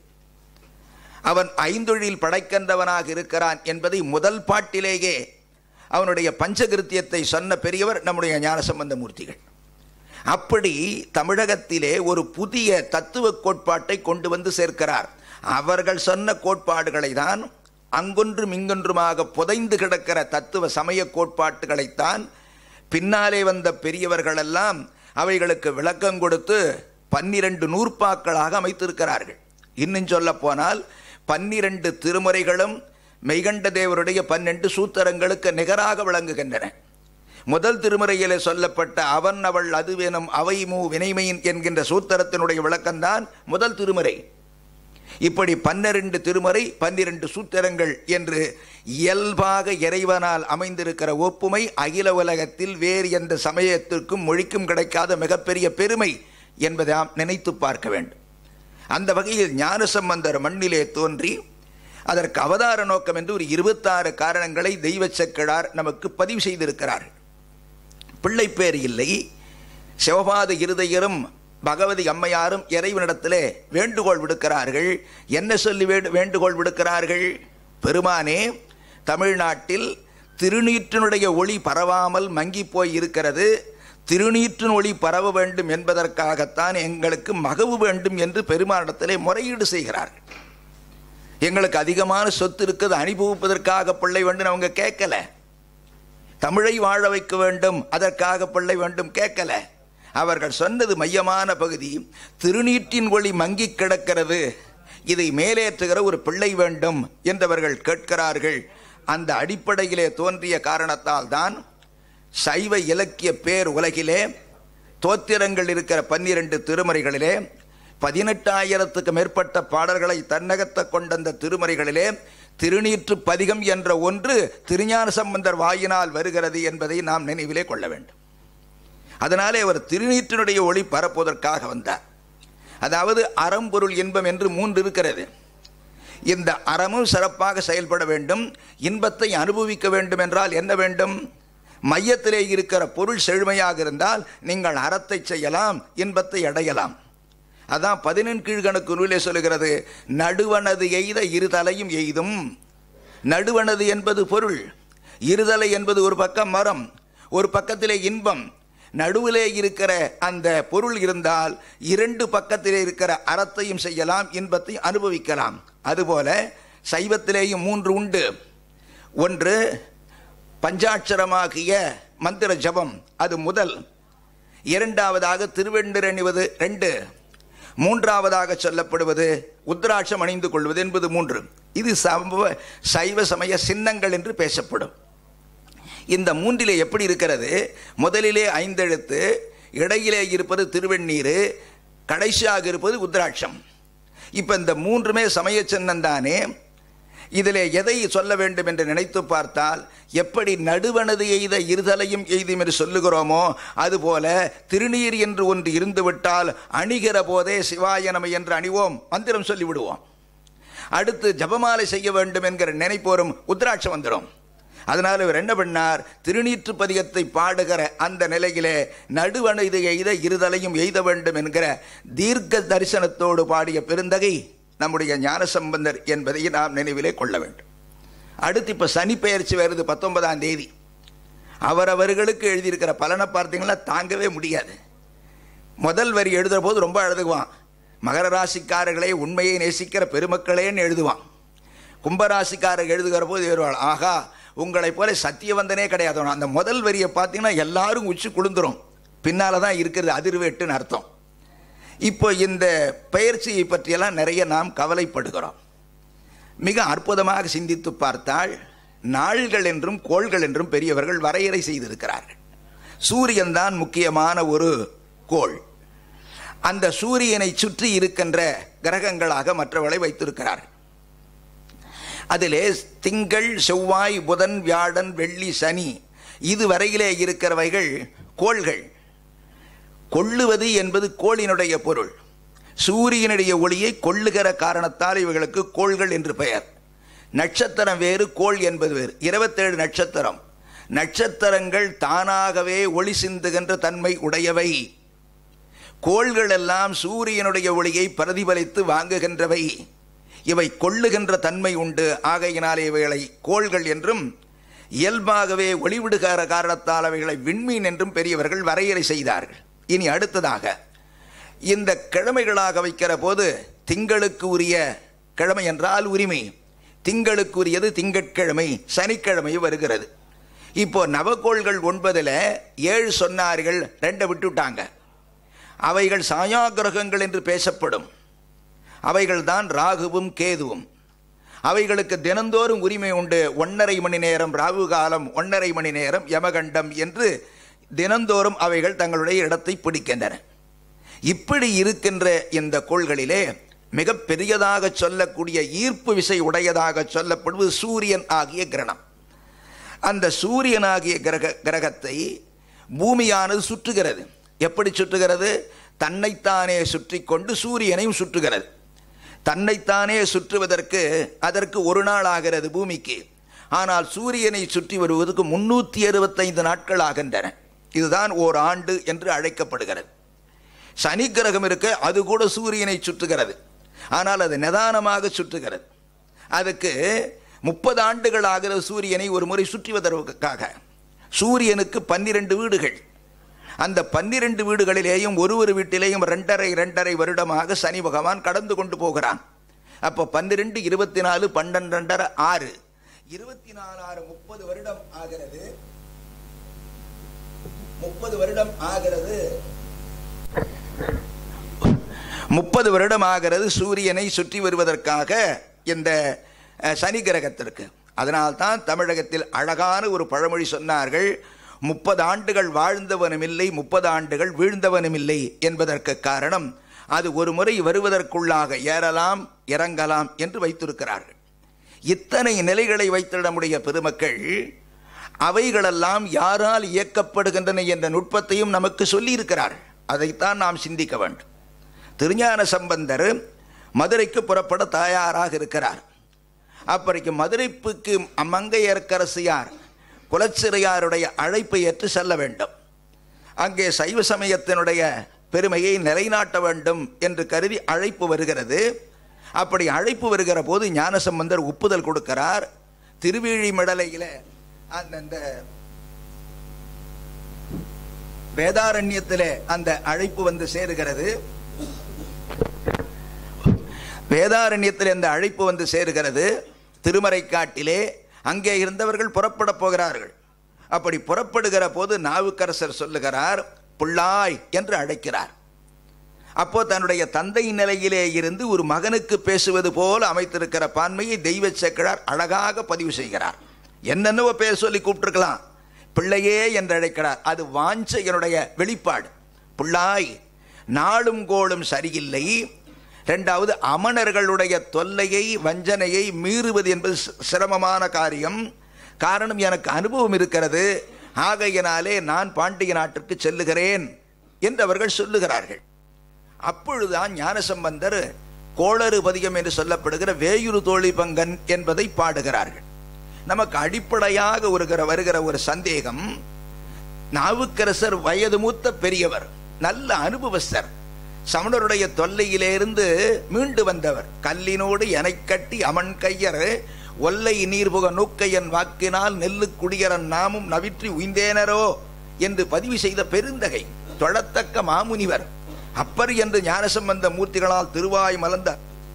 அவன் ஐந்தொழில் படைக்கின்றவனாக இருக்கிறான் என்பதை முதல் பாட்டிலேயே அவனுடைய பஞ்சகிருத்தியத்தை சொன்ன பெரியவர் நம்முடைய ஞானசம்பந்த மூர்த்திகள் அப்படி தமிழகத்திலே ஒரு புதிய தத்துவ கோட்பாட்டை கொண்டு வந்து சேர்க்கிறார் அவர்கள் சொன்ன கோட்பாடுகளை தான் அங்கொன்றும் இங்கொன்றுமாக புதைந்து கிடக்கிற தத்துவ சமய கோட்பாட்டுகளைத்தான் பின்னாலே வந்த பெரியவர்களெல்லாம் அவைகளுக்கு விளக்கம் கொடுத்து பன்னிரண்டு நூற்பாக்களாக அமைத்திருக்கிறார்கள் இன்னும் சொல்ல போனால் பன்னிரண்டு திருமுறைகளும் மெய்கண்ட தேவருடைய பன்னெண்டு சூத்திரங்களுக்கு நிகராக விளங்குகின்றன முதல் திருமுறையிலே சொல்லப்பட்ட அவன் அவள் அதுவெனும் அவை மூ வினைமையின் என்கின்ற சூத்திரத்தினுடைய விளக்கம்தான் முதல் திருமுறை இப்படி பன்னிரண்டு திருமுறை பன்னிரண்டு சூத்திரங்கள் என்று இயல்பாக இறைவனால் அமைந்திருக்கிற ஒப்புமை அகில உலகத்தில் வேறு எந்த சமயத்திற்கும் மொழிக்கும் கிடைக்காத மிகப்பெரிய பெருமை என்பதை நாம் நினைத்து பார்க்க வேண்டும் அந்த வகையில் ஞானசம்பந்தர் மண்ணிலே தோன்றி அதற்கு அவதார நோக்கம் என்று ஒரு இருபத்தாறு காரணங்களை தெய்வ செக்கிழார் நமக்கு பதிவு செய்திருக்கிறார் பிள்ளைப்பேர் இல்லை சிவபாத இருதயரும் பகவதி அம்மையாரும் இறைவனிடத்திலே வேண்டுகோள் விடுக்கிறார்கள் என்ன சொல்லி வேண்டு வேண்டுகோள் விடுக்கிறார்கள் பெருமானே தமிழ்நாட்டில் திருநீற்றினுடைய ஒளி பரவாமல் மங்கி போய் இருக்கிறது திருநீற்றின் ஒளி பரவ வேண்டும் என்பதற்காகத்தான் எங்களுக்கு மகவு வேண்டும் என்று பெருமானிடத்திலே முறையீடு செய்கிறார்கள் எங்களுக்கு அதிகமான சொத்து இருக்குது அனுபவிப்பதற்காக பிள்ளை வேண்டும் அவங்க கேட்கல தமிழை வாழ வைக்க வேண்டும் அதற்காக பிள்ளை வேண்டும் கேட்கல அவர்கள் சொன்னது மையமான பகுதி திருநீற்றின் ஒளி மங்கி கிடக்கிறது இதை மேலேற்றுகிற ஒரு பிள்ளை வேண்டும் என்றவர்கள் கேட்கிறார்கள் அந்த அடிப்படையிலே தோன்றிய காரணத்தால் தான் சைவ இலக்கிய பேர் உலகிலே தோத்திரங்கள் இருக்கிற பன்னிரண்டு திருமறைகளிலே பதினெட்டாயிரத்துக்கு மேற்பட்ட பாடல்களை தன்னகத்த கொண்ட அந்த திருமறைகளிலே திருநீற்று பதிகம் என்ற ஒன்று திருஞான சம்பந்தர் வாயினால் வருகிறது என்பதை நாம் நினைவிலே கொள்ள வேண்டும் அதனாலே அவர் திருநீற்றினுடைய ஒளி பரப்புவதற்காக வந்தார் அதாவது அறம்பொருள் இன்பம் என்று மூன்று இருக்கிறது இந்த அறமும் சிறப்பாக செயல்பட வேண்டும் இன்பத்தை அனுபவிக்க வேண்டும் என்றால் என்ன வேண்டும் மையத்திலே இருக்கிற பொருள் செழுமையாக இருந்தால் நீங்கள் அறத்தை செய்யலாம் இன்பத்தை அடையலாம் அதான் பதினெண் கீழ்கணக்கு நூலே சொல்லுகிறது நடுவனது எய்த இருதலையும் எய்தும் நடுவனது என்பது பொருள் இருதலை என்பது ஒரு பக்கம் மரம் ஒரு பக்கத்திலே இன்பம் நடுவிலே இருக்கிற அந்த பொருள் இருந்தால் இரண்டு பக்கத்திலே இருக்கிற அறத்தையும் செய்யலாம் இன்பத்தையும் அனுபவிக்கலாம் அதுபோல சைவத்திலேயும் மூன்று உண்டு ஒன்று பஞ்சாட்சரமாகிய மந்திர ஜபம் அது முதல் இரண்டாவதாக திருவெண்டர் அணிவது ரெண்டு மூன்றாவதாக சொல்லப்படுவது உத்ராட்சம் அணிந்து கொள்வது என்பது மூன்று இது சம சைவ சமய சின்னங்கள் என்று பேசப்படும் இந்த மூன்றிலே எப்படி இருக்கிறது முதலிலே ஐந்தெழுத்து இடையிலே இருப்பது திருவெண்ணீர் கடைசியாக இருப்பது உத்ராட்சம் இப்போ இந்த மூன்றுமே சமய சின்னம் தானே இதிலே எதை சொல்ல வேண்டும் என்று நினைத்து பார்த்தால் எப்படி நடுவனது எய்த இருதலையும் எய்தும் என்று சொல்லுகிறோமோ அதுபோல திருநீர் என்று ஒன்று இருந்துவிட்டால் அணிகிற போதே சிவாய நம என்று அணிவோம் மந்திரம் சொல்லி விடுவோம் அடுத்து ஜபமாலை செய்ய வேண்டும் என்கிற நினைப்போரும் உத்ராட்சம் வந்துடும் அதனால் இவர் என்ன பண்ணார் திருநீற்று பதிகத்தை பாடுகிற அந்த நிலையிலே நடுவனது எய்த இருதலையும் எய்த வேண்டும் என்கிற தீர்க்க தரிசனத்தோடு பாடிய பெருந்தகை நம்முடைய ஞானசம்பந்தர் என்பதை நாம் நினைவிலே கொள்ள வேண்டும் அடுத்து இப்போ சனி பெயர்ச்சி வருது பத்தொன்பதாம் தேதி அவரவர்களுக்கு எழுதியிருக்கிற பலனை பார்த்தீங்கன்னா தாங்கவே முடியாது முதல் வரி எழுதுகிற போது ரொம்ப அழுதுவான் மகர ராசிக்காரர்களே உண்மையை நேசிக்கிற பெருமக்களேன்னு எழுதுவான் கும்பராசிக்காரர் எழுதுகிற போது எழுதுவாள் ஆகா உங்களை போல சத்தியவந்தனே கிடையாது அந்த முதல் வரியை பார்த்தீங்கன்னா எல்லாரும் உச்சி குளிந்துரும் பின்னால் தான் இருக்கிறது அதிர்வேட்டுன்னு அர்த்தம் இப்போ இந்த பயிற்சியை பற்றியெல்லாம் நிறைய நாம் கவலைப்படுகிறோம் மிக அற்புதமாக சிந்தித்து பார்த்தால் நாள்கள் என்றும் கோள்கள் என்றும் பெரியவர்கள் வரையறை செய்திருக்கிறார்கள் சூரியன் தான் முக்கியமான ஒரு கோள் அந்த சூரியனை சுற்றி இருக்கின்ற கிரகங்களாக மற்றவர்களை வைத்திருக்கிறார்கள் அதிலே திங்கள் செவ்வாய் புதன் வியாழன் வெள்ளி சனி இது வரையிலே இருக்கிறவைகள் கோள்கள் கொள்ளுவது என்பது கோளினுடைய பொருள் சூரியனுடைய ஒளியை கொள்ளுகிற காரணத்தால் இவைகளுக்கு கோள்கள் என்று பெயர் நட்சத்திரம் வேறு கோள் என்பது வேறு இருபத்தேழு நட்சத்திரம் நட்சத்திரங்கள் தானாகவே ஒளி சிந்துகின்ற தன்மை உடையவை கோள்கள் எல்லாம் சூரியனுடைய ஒளியை பிரதிபலித்து வாங்குகின்றவை இவை கொள்ளுகின்ற தன்மை உண்டு ஆகையினாலே இவைகளை கோள்கள் என்றும் இயல்பாகவே ஒளிவிடுகிற காரணத்தால் அவைகளை விண்மீன் என்றும் பெரியவர்கள் வரையறை செய்தார்கள் இனி அடுத்ததாக இந்த கிழமைகளாக வைக்கிற போது திங்களுக்கு உரிய கிழமை என்றால் உரிமை திங்களுக்கு உரியது திங்கட்கிழமை சனிக்கிழமை வருகிறது இப்போ நவகோள்கள் ஒன்பதில் ஏழு சொன்னார்கள் ரெண்டை விட்டுட்டாங்க அவைகள் சாயாகிரகங்கள் என்று பேசப்படும் அவைகள் தான் ராகுவும் கேதுவும் அவைகளுக்கு தினந்தோறும் உரிமை உண்டு ஒன்றரை மணி நேரம் ராகு காலம் ஒன்றரை மணி நேரம் யமகண்டம் என்று தினந்தோறும் அவைகள் தங்களுடைய இடத்தை பிடிக்கின்றன இப்படி இருக்கின்ற இந்த கோள்களிலே மிக பெரியதாக சொல்லக்கூடிய ஈர்ப்பு விசை உடையதாக சொல்லப்படுவது சூரியன் ஆகிய கிரணம் அந்த சூரியனாகிய கிரக கிரகத்தை பூமியானது சுற்றுகிறது எப்படி சுற்றுகிறது தன்னைத்தானே சுற்றி கொண்டு சூரியனையும் சுற்றுகிறது தன்னைத்தானே சுற்றுவதற்கு அதற்கு ஒரு நாள் ஆகிறது பூமிக்கு ஆனால் சூரியனை சுற்றி வருவதற்கு முன்னூற்றி அறுபத்தைந்து நாட்கள் ஆகின்றன இதுதான் ஓர் ஆண்டு என்று அழைக்கப்படுகிறது சனி கிரகம் இருக்க அது கூட சூரியனை சுற்றுகிறது ஆனால் அது நிதானமாக சுற்றுகிறது அதுக்கு முப்பது ஆண்டுகள் ஆகிறது சூரியனை ஒரு முறை சுற்றுவதற்காக சூரியனுக்கு பன்னிரண்டு வீடுகள் அந்த பன்னிரண்டு வீடுகளிலேயும் ஒரு ஒரு வீட்டிலேயும் ரெண்டரை ரெண்டரை வருடமாக சனி பகவான் கடந்து கொண்டு போகிறான் அப்போ பன்னிரெண்டு இருபத்தி நாலு பன்னெண்டு ரெண்டரை ஆறு இருபத்தி நாலு ஆறு முப்பது வருடம் ஆகிறது முப்பது வருடம் ஆகிறது முப்பது வருடம் ஆகிறது சூரியனை சுற்றி வருவதற்காக இந்த அஹ், சனி கிரகத்திற்கு அதனால்தான் தமிழகத்தில் அழகான ஒரு பழமொழி சொன்னார்கள் முப்பது ஆண்டுகள் வாழ்ந்தவனும் இல்லை முப்பது ஆண்டுகள் வீழ்ந்தவனும் இல்லை என்பதற்கு காரணம் அது ஒரு முறை வருவதற்குள்ளாக ஏறலாம் இறங்கலாம் என்று வைத்திருக்கிறார்கள் இத்தனை நிலைகளை வைத்திட முடிய பெருமக்கள் அவைகளெல்லாம் யாரால் இயக்கப்படுகின்றன என்ற நுட்பத்தையும் நமக்கு சொல்லியிருக்கிறார்கள் அதைத்தான் நாம் சிந்திக்க வேண்டும் திருஞான சம்பந்தர் மதுரைக்கு புறப்பட தயாராக இருக்கிறார் அப்பறைக்கு மதுரைப்புக்கு மங்கையர்க்கரசியார் குலச்சிறையாருடைய அழைப்பை ஏற்று செல்ல வேண்டும் அங்கே சைவ சமயத்தினுடைய பெருமையை நிலைநாட்ட வேண்டும் என்று கருதி அழைப்பு வருகிறது அப்படி அழைப்பு வருகிற போது ஞானசம்பந்தர் ஒப்புதல் கொடுக்கிறார் திருவிழிமடலையில் அந்த வேதாரண்யத்திலே அந்த அழைப்பு வந்து சேருகிறது வேதாரண்யத்தில் அந்த அழைப்பு வந்து சேருகிறது திருமறைக்காட்டிலே அங்கே இருந்தவர்கள் புறப்பட போகிறார்கள் அப்படி புறப்படுகிற போது நாவுக்கரசர் சொல்லுகிறார் புள்ளாய் என்று அழைக்கிறார் அப்போ தன்னுடைய தந்தை நிலையிலே இருந்து ஒரு மகனுக்கு பேசுவது போல அமைத்திருக்கிற பான்மையை தெய்வ சேக்கிழார் அழகாக பதிவு செய்கிறார் என்னென்னவோ பேர் சொல்லி கூப்பிட்டுருக்கலாம் பிள்ளையே என்று அழைக்கிறார் அது வாஞ்சையனுடைய வெளிப்பாடு புள்ளாய் நாளும் கோளும் சரியில்லை ரெண்டாவது அமணர்களுடைய தொல்லையை வஞ்சனையை மீறுவது என்பது சி- சிரமமான காரியம் காரணம் எனக்கு அனுபவம் இருக்கிறது ஆகையினாலே நான் பாண்டிய நாட்டிற்கு செல்லுகிறேன் என்று அவர்கள் சொல்லுகிறார்கள் அப்பொழுதுதான் ஞானசம்பந்தர் கோளறு பதிகம் என்று சொல்லப்படுகிற வேயுரு தோழி பங்கன் என்பதை பாடுகிறார்கள் நமக்கு அடிப்படையாக வருகிற வருகிற ஒரு சந்தேகம் நாவுக்கரசர் வயது மூத்த பெரியவர் நல்ல அனுபவஸ்தர் சமணருடைய தொல்லையிலிருந்து மீண்டு வந்தவர் கல்லினோடு எனைக் கட்டி அமன் கையர் ஒல்லை நீர்புக நூக்கையன் வாக்கினால் நெல்லு குடியரன் நாமும் நவிற்றி உய்ந்தேனரோ என்று பதிவு செய்த பெருந்தகை தொழத்தக்க மாமுனிவர் அப்பர் என்று ஞானசம்பந்த மூர்த்திகளால் திருவாய் மலர்ந்த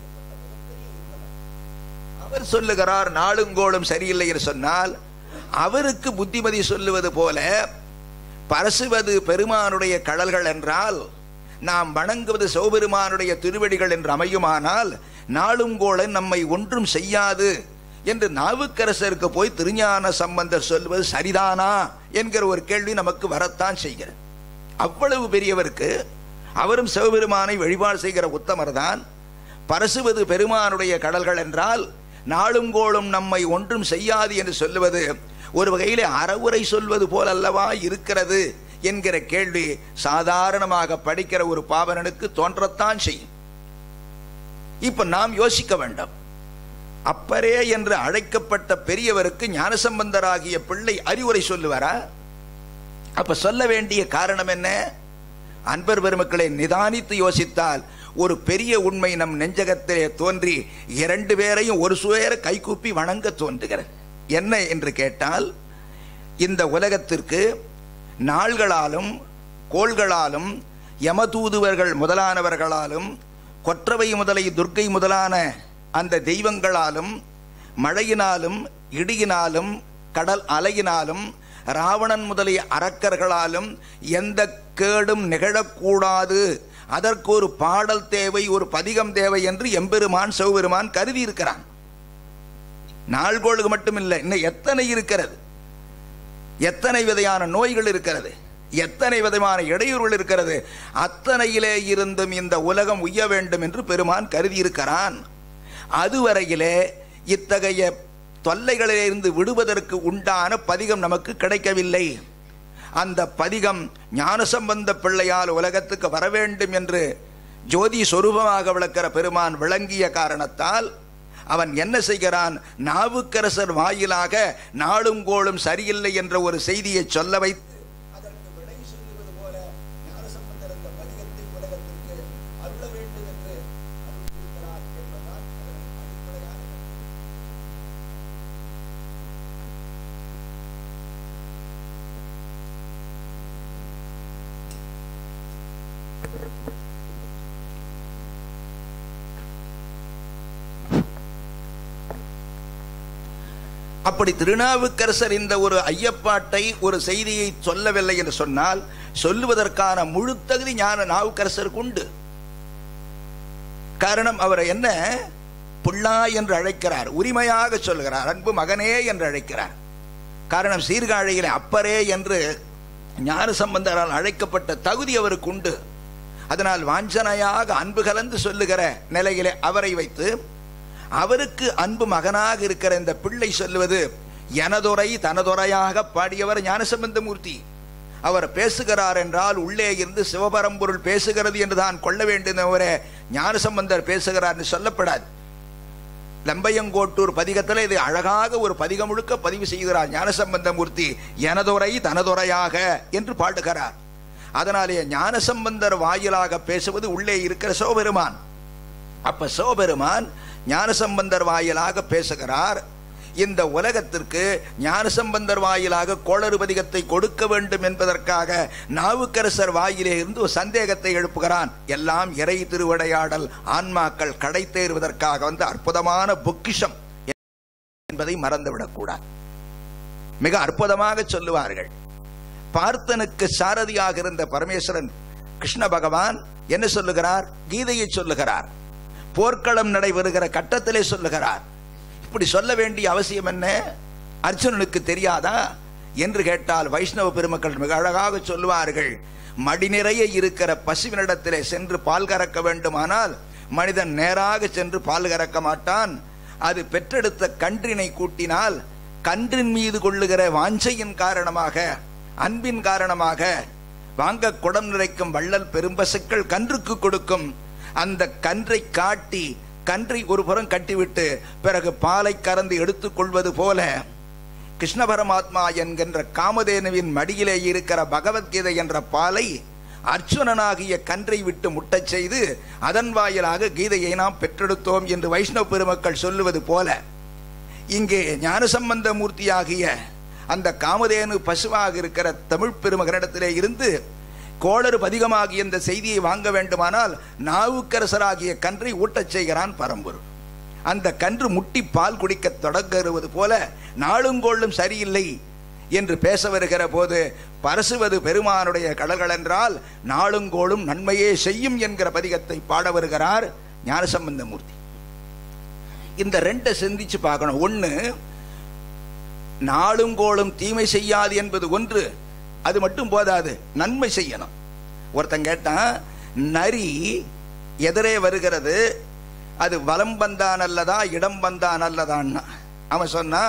அவர் சொல்லுகிறார் நாளுங்கோளும் சரியில்லை என்று சொன்னால் அவருக்கு புத்திமதி சொல்லுவது போல பரசுவது பெருமானுடைய கடல்கள் என்றால் நாம் வணங்குவது சிவபெருமானுடைய திருவடிகள் என்று அமையுமானால் நாளுங்கோளன் நம்மை ஒன்றும் செய்யாது என்று நாவுக்கரசருக்கு போய் திருஞான சம்பந்தர் சொல்வது சரிதானா என்கிற ஒரு கேள்வி நமக்கு வரத்தான் செய்கிறது அவ்வளவு பெரியவருக்கு அவரும் சிவபெருமானை வழிபாடு செய்கிற உத்தமர் தான் பரசுவது பெருமானுடைய கடல்கள் என்றால் நாளும் கோளும் நம்மை ஒன்றும் செய்யாது என்று சொல்லுவது ஒரு வகையிலே அறவுரை சொல்வது போல் அல்லவா இருக்கிறது என்கிற கேள்வி சாதாரணமாக படிக்கிற ஒரு பாவனனுக்கு தோன்றத்தான் செய்யும் இப்ப நாம் யோசிக்க வேண்டாம் அப்பரே என்று அழைக்கப்பட்ட பெரியவருக்கு ஞானசம்பந்தராகிய பிள்ளை அறிவுரை சொல்லுவாரா அப்ப சொல்ல வேண்டிய காரணம் என்ன அன்பர் பெருமக்களை நிதானித்து யோசித்தால் ஒரு பெரிய உண்மை நம் நெஞ்சகத்திலே தோன்றி இரண்டு பேரையும் ஒரு சுயர கைகூப்பி வணங்க தோன்றுகிறது என்ன என்று கேட்டால் இந்த உலகத்திற்கு நாள்களாலும் கோள்களாலும் யமதூதுவர்கள் முதலானவர்களாலும் கொற்றவை முதலை துர்க்கை முதலான அந்த தெய்வங்களாலும் மழையினாலும் இடியினாலும் கடல் அலையினாலும் ராவணன் முதலிய அரக்கர்களாலும் எந்த கேடும் நிகழக்கூடாது அதற்கு ஒரு பாடல் தேவை ஒரு பதிகம் தேவை என்று எம்பெருமான் சிவபெருமான் கருதி இருக்கிறான் நாள்கோளுக்கு மட்டுமில்லை இன்னும் எத்தனை இருக்கிறது எத்தனை விதையான நோய்கள் இருக்கிறது எத்தனை விதமான இடையூறுகள் இருக்கிறது அத்தனையிலே இருந்தும் இந்த உலகம் உய்ய வேண்டும் என்று பெருமான் கருதி இருக்கிறான் அதுவரையிலே இத்தகைய தொல்லைகளிலிருந்து விடுவதற்கு உண்டான பதிகம் நமக்கு கிடைக்கவில்லை அந்த பதிகம் ஞானசம்பந்த பிள்ளையால் உலகத்துக்கு வர வேண்டும் என்று ஜோதி சொரூபமாக விளக்கிற பெருமான் விளங்கிய காரணத்தால் அவன் என்ன செய்கிறான் நாவுக்கரசர் வாயிலாக நாளும் கோளும் சரியில்லை என்ற ஒரு செய்தியை சொல்ல வைத்து அதற்கு விடை சொல்லுவது போல ஞானசம்பந்தர் அந்த பதிகத்தை உலகத்திற்கு அருள வேண்டும் என்று அருளியிருக்கிறார் என்பதுதான் அதன் அடிப்படையான அப்படி திருநாவுக்கரசர் இந்த ஒரு ஐயப்பாட்டை ஒரு செய்தியை சொல்லவில்லை என்று சொன்னால் சொல்லுவதற்கான முழு தகுதி ஞான நாவுக்கரசருக்கு உண்டு காரணம் அவரை என்ன புள்ளா என்று அழைக்கிறார் உரிமையாக சொல்கிறார் அன்பு மகனே என்று அழைக்கிறார் காரணம் சீர்காழியிலே அப்பரே என்று ஞான சம்பந்தரால் அழைக்கப்பட்ட தகுதி அவருக்கு உண்டு அதனால் வாஞ்சனையாக அன்பு கலந்து சொல்லுகிற நிலையிலே அவரை வைத்து அவருக்கு அன்பு மகனாக இருக்கிற இந்த பிள்ளை சொல்லுவது எனதுரை தனதுரையாக பாடியவர் ஞானசம்பந்த மூர்த்தி அவர் பேசுகிறார் என்றால் உள்ளே இருந்து சிவபரம்பொருள் பேசுகிறது என்று தான் கொள்ள வேண்டியவரே ஞானசம்பந்தர் பேசுகிறார் என்று சொல்லப்படாது லம்பையங்கோட்டூர் பதிகத்தில் இது அழகாக ஒரு பதிகம் முழுக்க பதிவு செய்கிறார் ஞானசம்பந்த மூர்த்தி எனதுரை தனதுரையாக என்று பாடுகிறார் அதனாலே ஞானசம்பந்தர் வாயிலாக பேசுவது உள்ளே இருக்கிற சிவபெருமான் அப்ப சிவபெருமான் ஞானசம்பந்தர் வாயிலாக பேசுகிறார் இந்த உலகத்திற்கு ஞானசம்பந்தர் வாயிலாக கோளறு பதிகத்தை கொடுக்க வேண்டும் என்பதற்காக நாவுக்கரசர் வாயிலே இருந்து ஒரு சந்தேகத்தை எழுப்புகிறான் எல்லாம் இறை திருவிடையாடல் ஆன்மாக்கள் கடை தேறுவதற்காக வந்து அற்புதமான பொக்கிஷம் என்பதை மறந்துவிடக்கூடாது மிக அற்புதமாக சொல்லுவார்கள் பார்த்தனுக்கு சாரதியாக இருந்த பரமேஸ்வரன் கிருஷ்ண பகவான் என்ன சொல்லுகிறார் கீதையை சொல்லுகிறார் போர்க்களம் நடைபெறுகிற கட்டத்திலே சொல்லுகிறார் இப்படி சொல்ல வேண்டிய அவசியம் என்ன அர்ஜுனனுக்கு தெரியாதா என்று கேட்டால் வைஷ்ணவ பெருமக்கள் மிக அழகாக சொல்லுவார்கள் மடி நிறைய இருக்கிற பசுவினிடத்திலே சென்று பால் கறக்க வேண்டுமானால் மனிதன் நேராக சென்று பால் கறக்க மாட்டான் அது பெற்றெடுத்த கன்றினை கூட்டினால் கன்றின் மீது கொள்ளுகிற வாஞ்சையின் காரணமாக அன்பின் காரணமாக வாங்க குடம் நிறைக்கும் வள்ளல் பெரும்பசுக்கள் கன்றுக்கு கொடுக்கும் அந்த கன்றை காட்டி கன்றை ஒரு புறம் கட்டிவிட்டு பிறகு பாலை கறந்து எடுத்துக்கொள்வது போல கிருஷ்ண பரமாத்மா என்கின்ற காமதேனுவின் மடியிலே இருக்கிற பகவத்கீதை என்ற பாலை அர்ச்சுனனாகிய கன்றை விட்டு முட்டச் செய்து அதன் வாயிலாக கீதையை நாம் பெற்றெடுத்தோம் என்று வைஷ்ணவ பெருமக்கள் சொல்லுவது போல இங்கே ஞானசம்பந்த மூர்த்தியாகிய அந்த காமதேனு பசுவாக இருக்கிற தமிழ் பெருமகனிடத்திலே இருந்து கோளறு பதிகமாகிய இந்த செய்தியை வாங்க வேண்டுமானால் நாவுக்கரசராகிய கன்றை ஊட்டச் செய்கிறான் பரம்பொருள் அந்த கன்று முட்டி பால் குடிக்க தொடங்குவது போல நாளுங்கோளும் சரியில்லை என்று பேச வருகிற போது பரசுவது பெருமானுடைய கடல்கள் என்றால் நாளுங்கோளும் நன்மையே செய்யும் என்கிற பதிகத்தை பாட வருகிறார் ஞானசம்பந்த மூர்த்தி இந்த ரெண்டை சிந்திச்சு பார்க்கணும் ஒன்று நாளுங்கோளும் தீமை செய்யாது என்பது ஒன்று அது மட்டும் போதாது நன்மை செய்யணும் ஒருத்தன் கேட்டான் நரி எதிரே வருகிறது அது வலம் வந்தான் அல்லதா இடம் வந்தான் அல்லதான்னா அவன் சொன்னா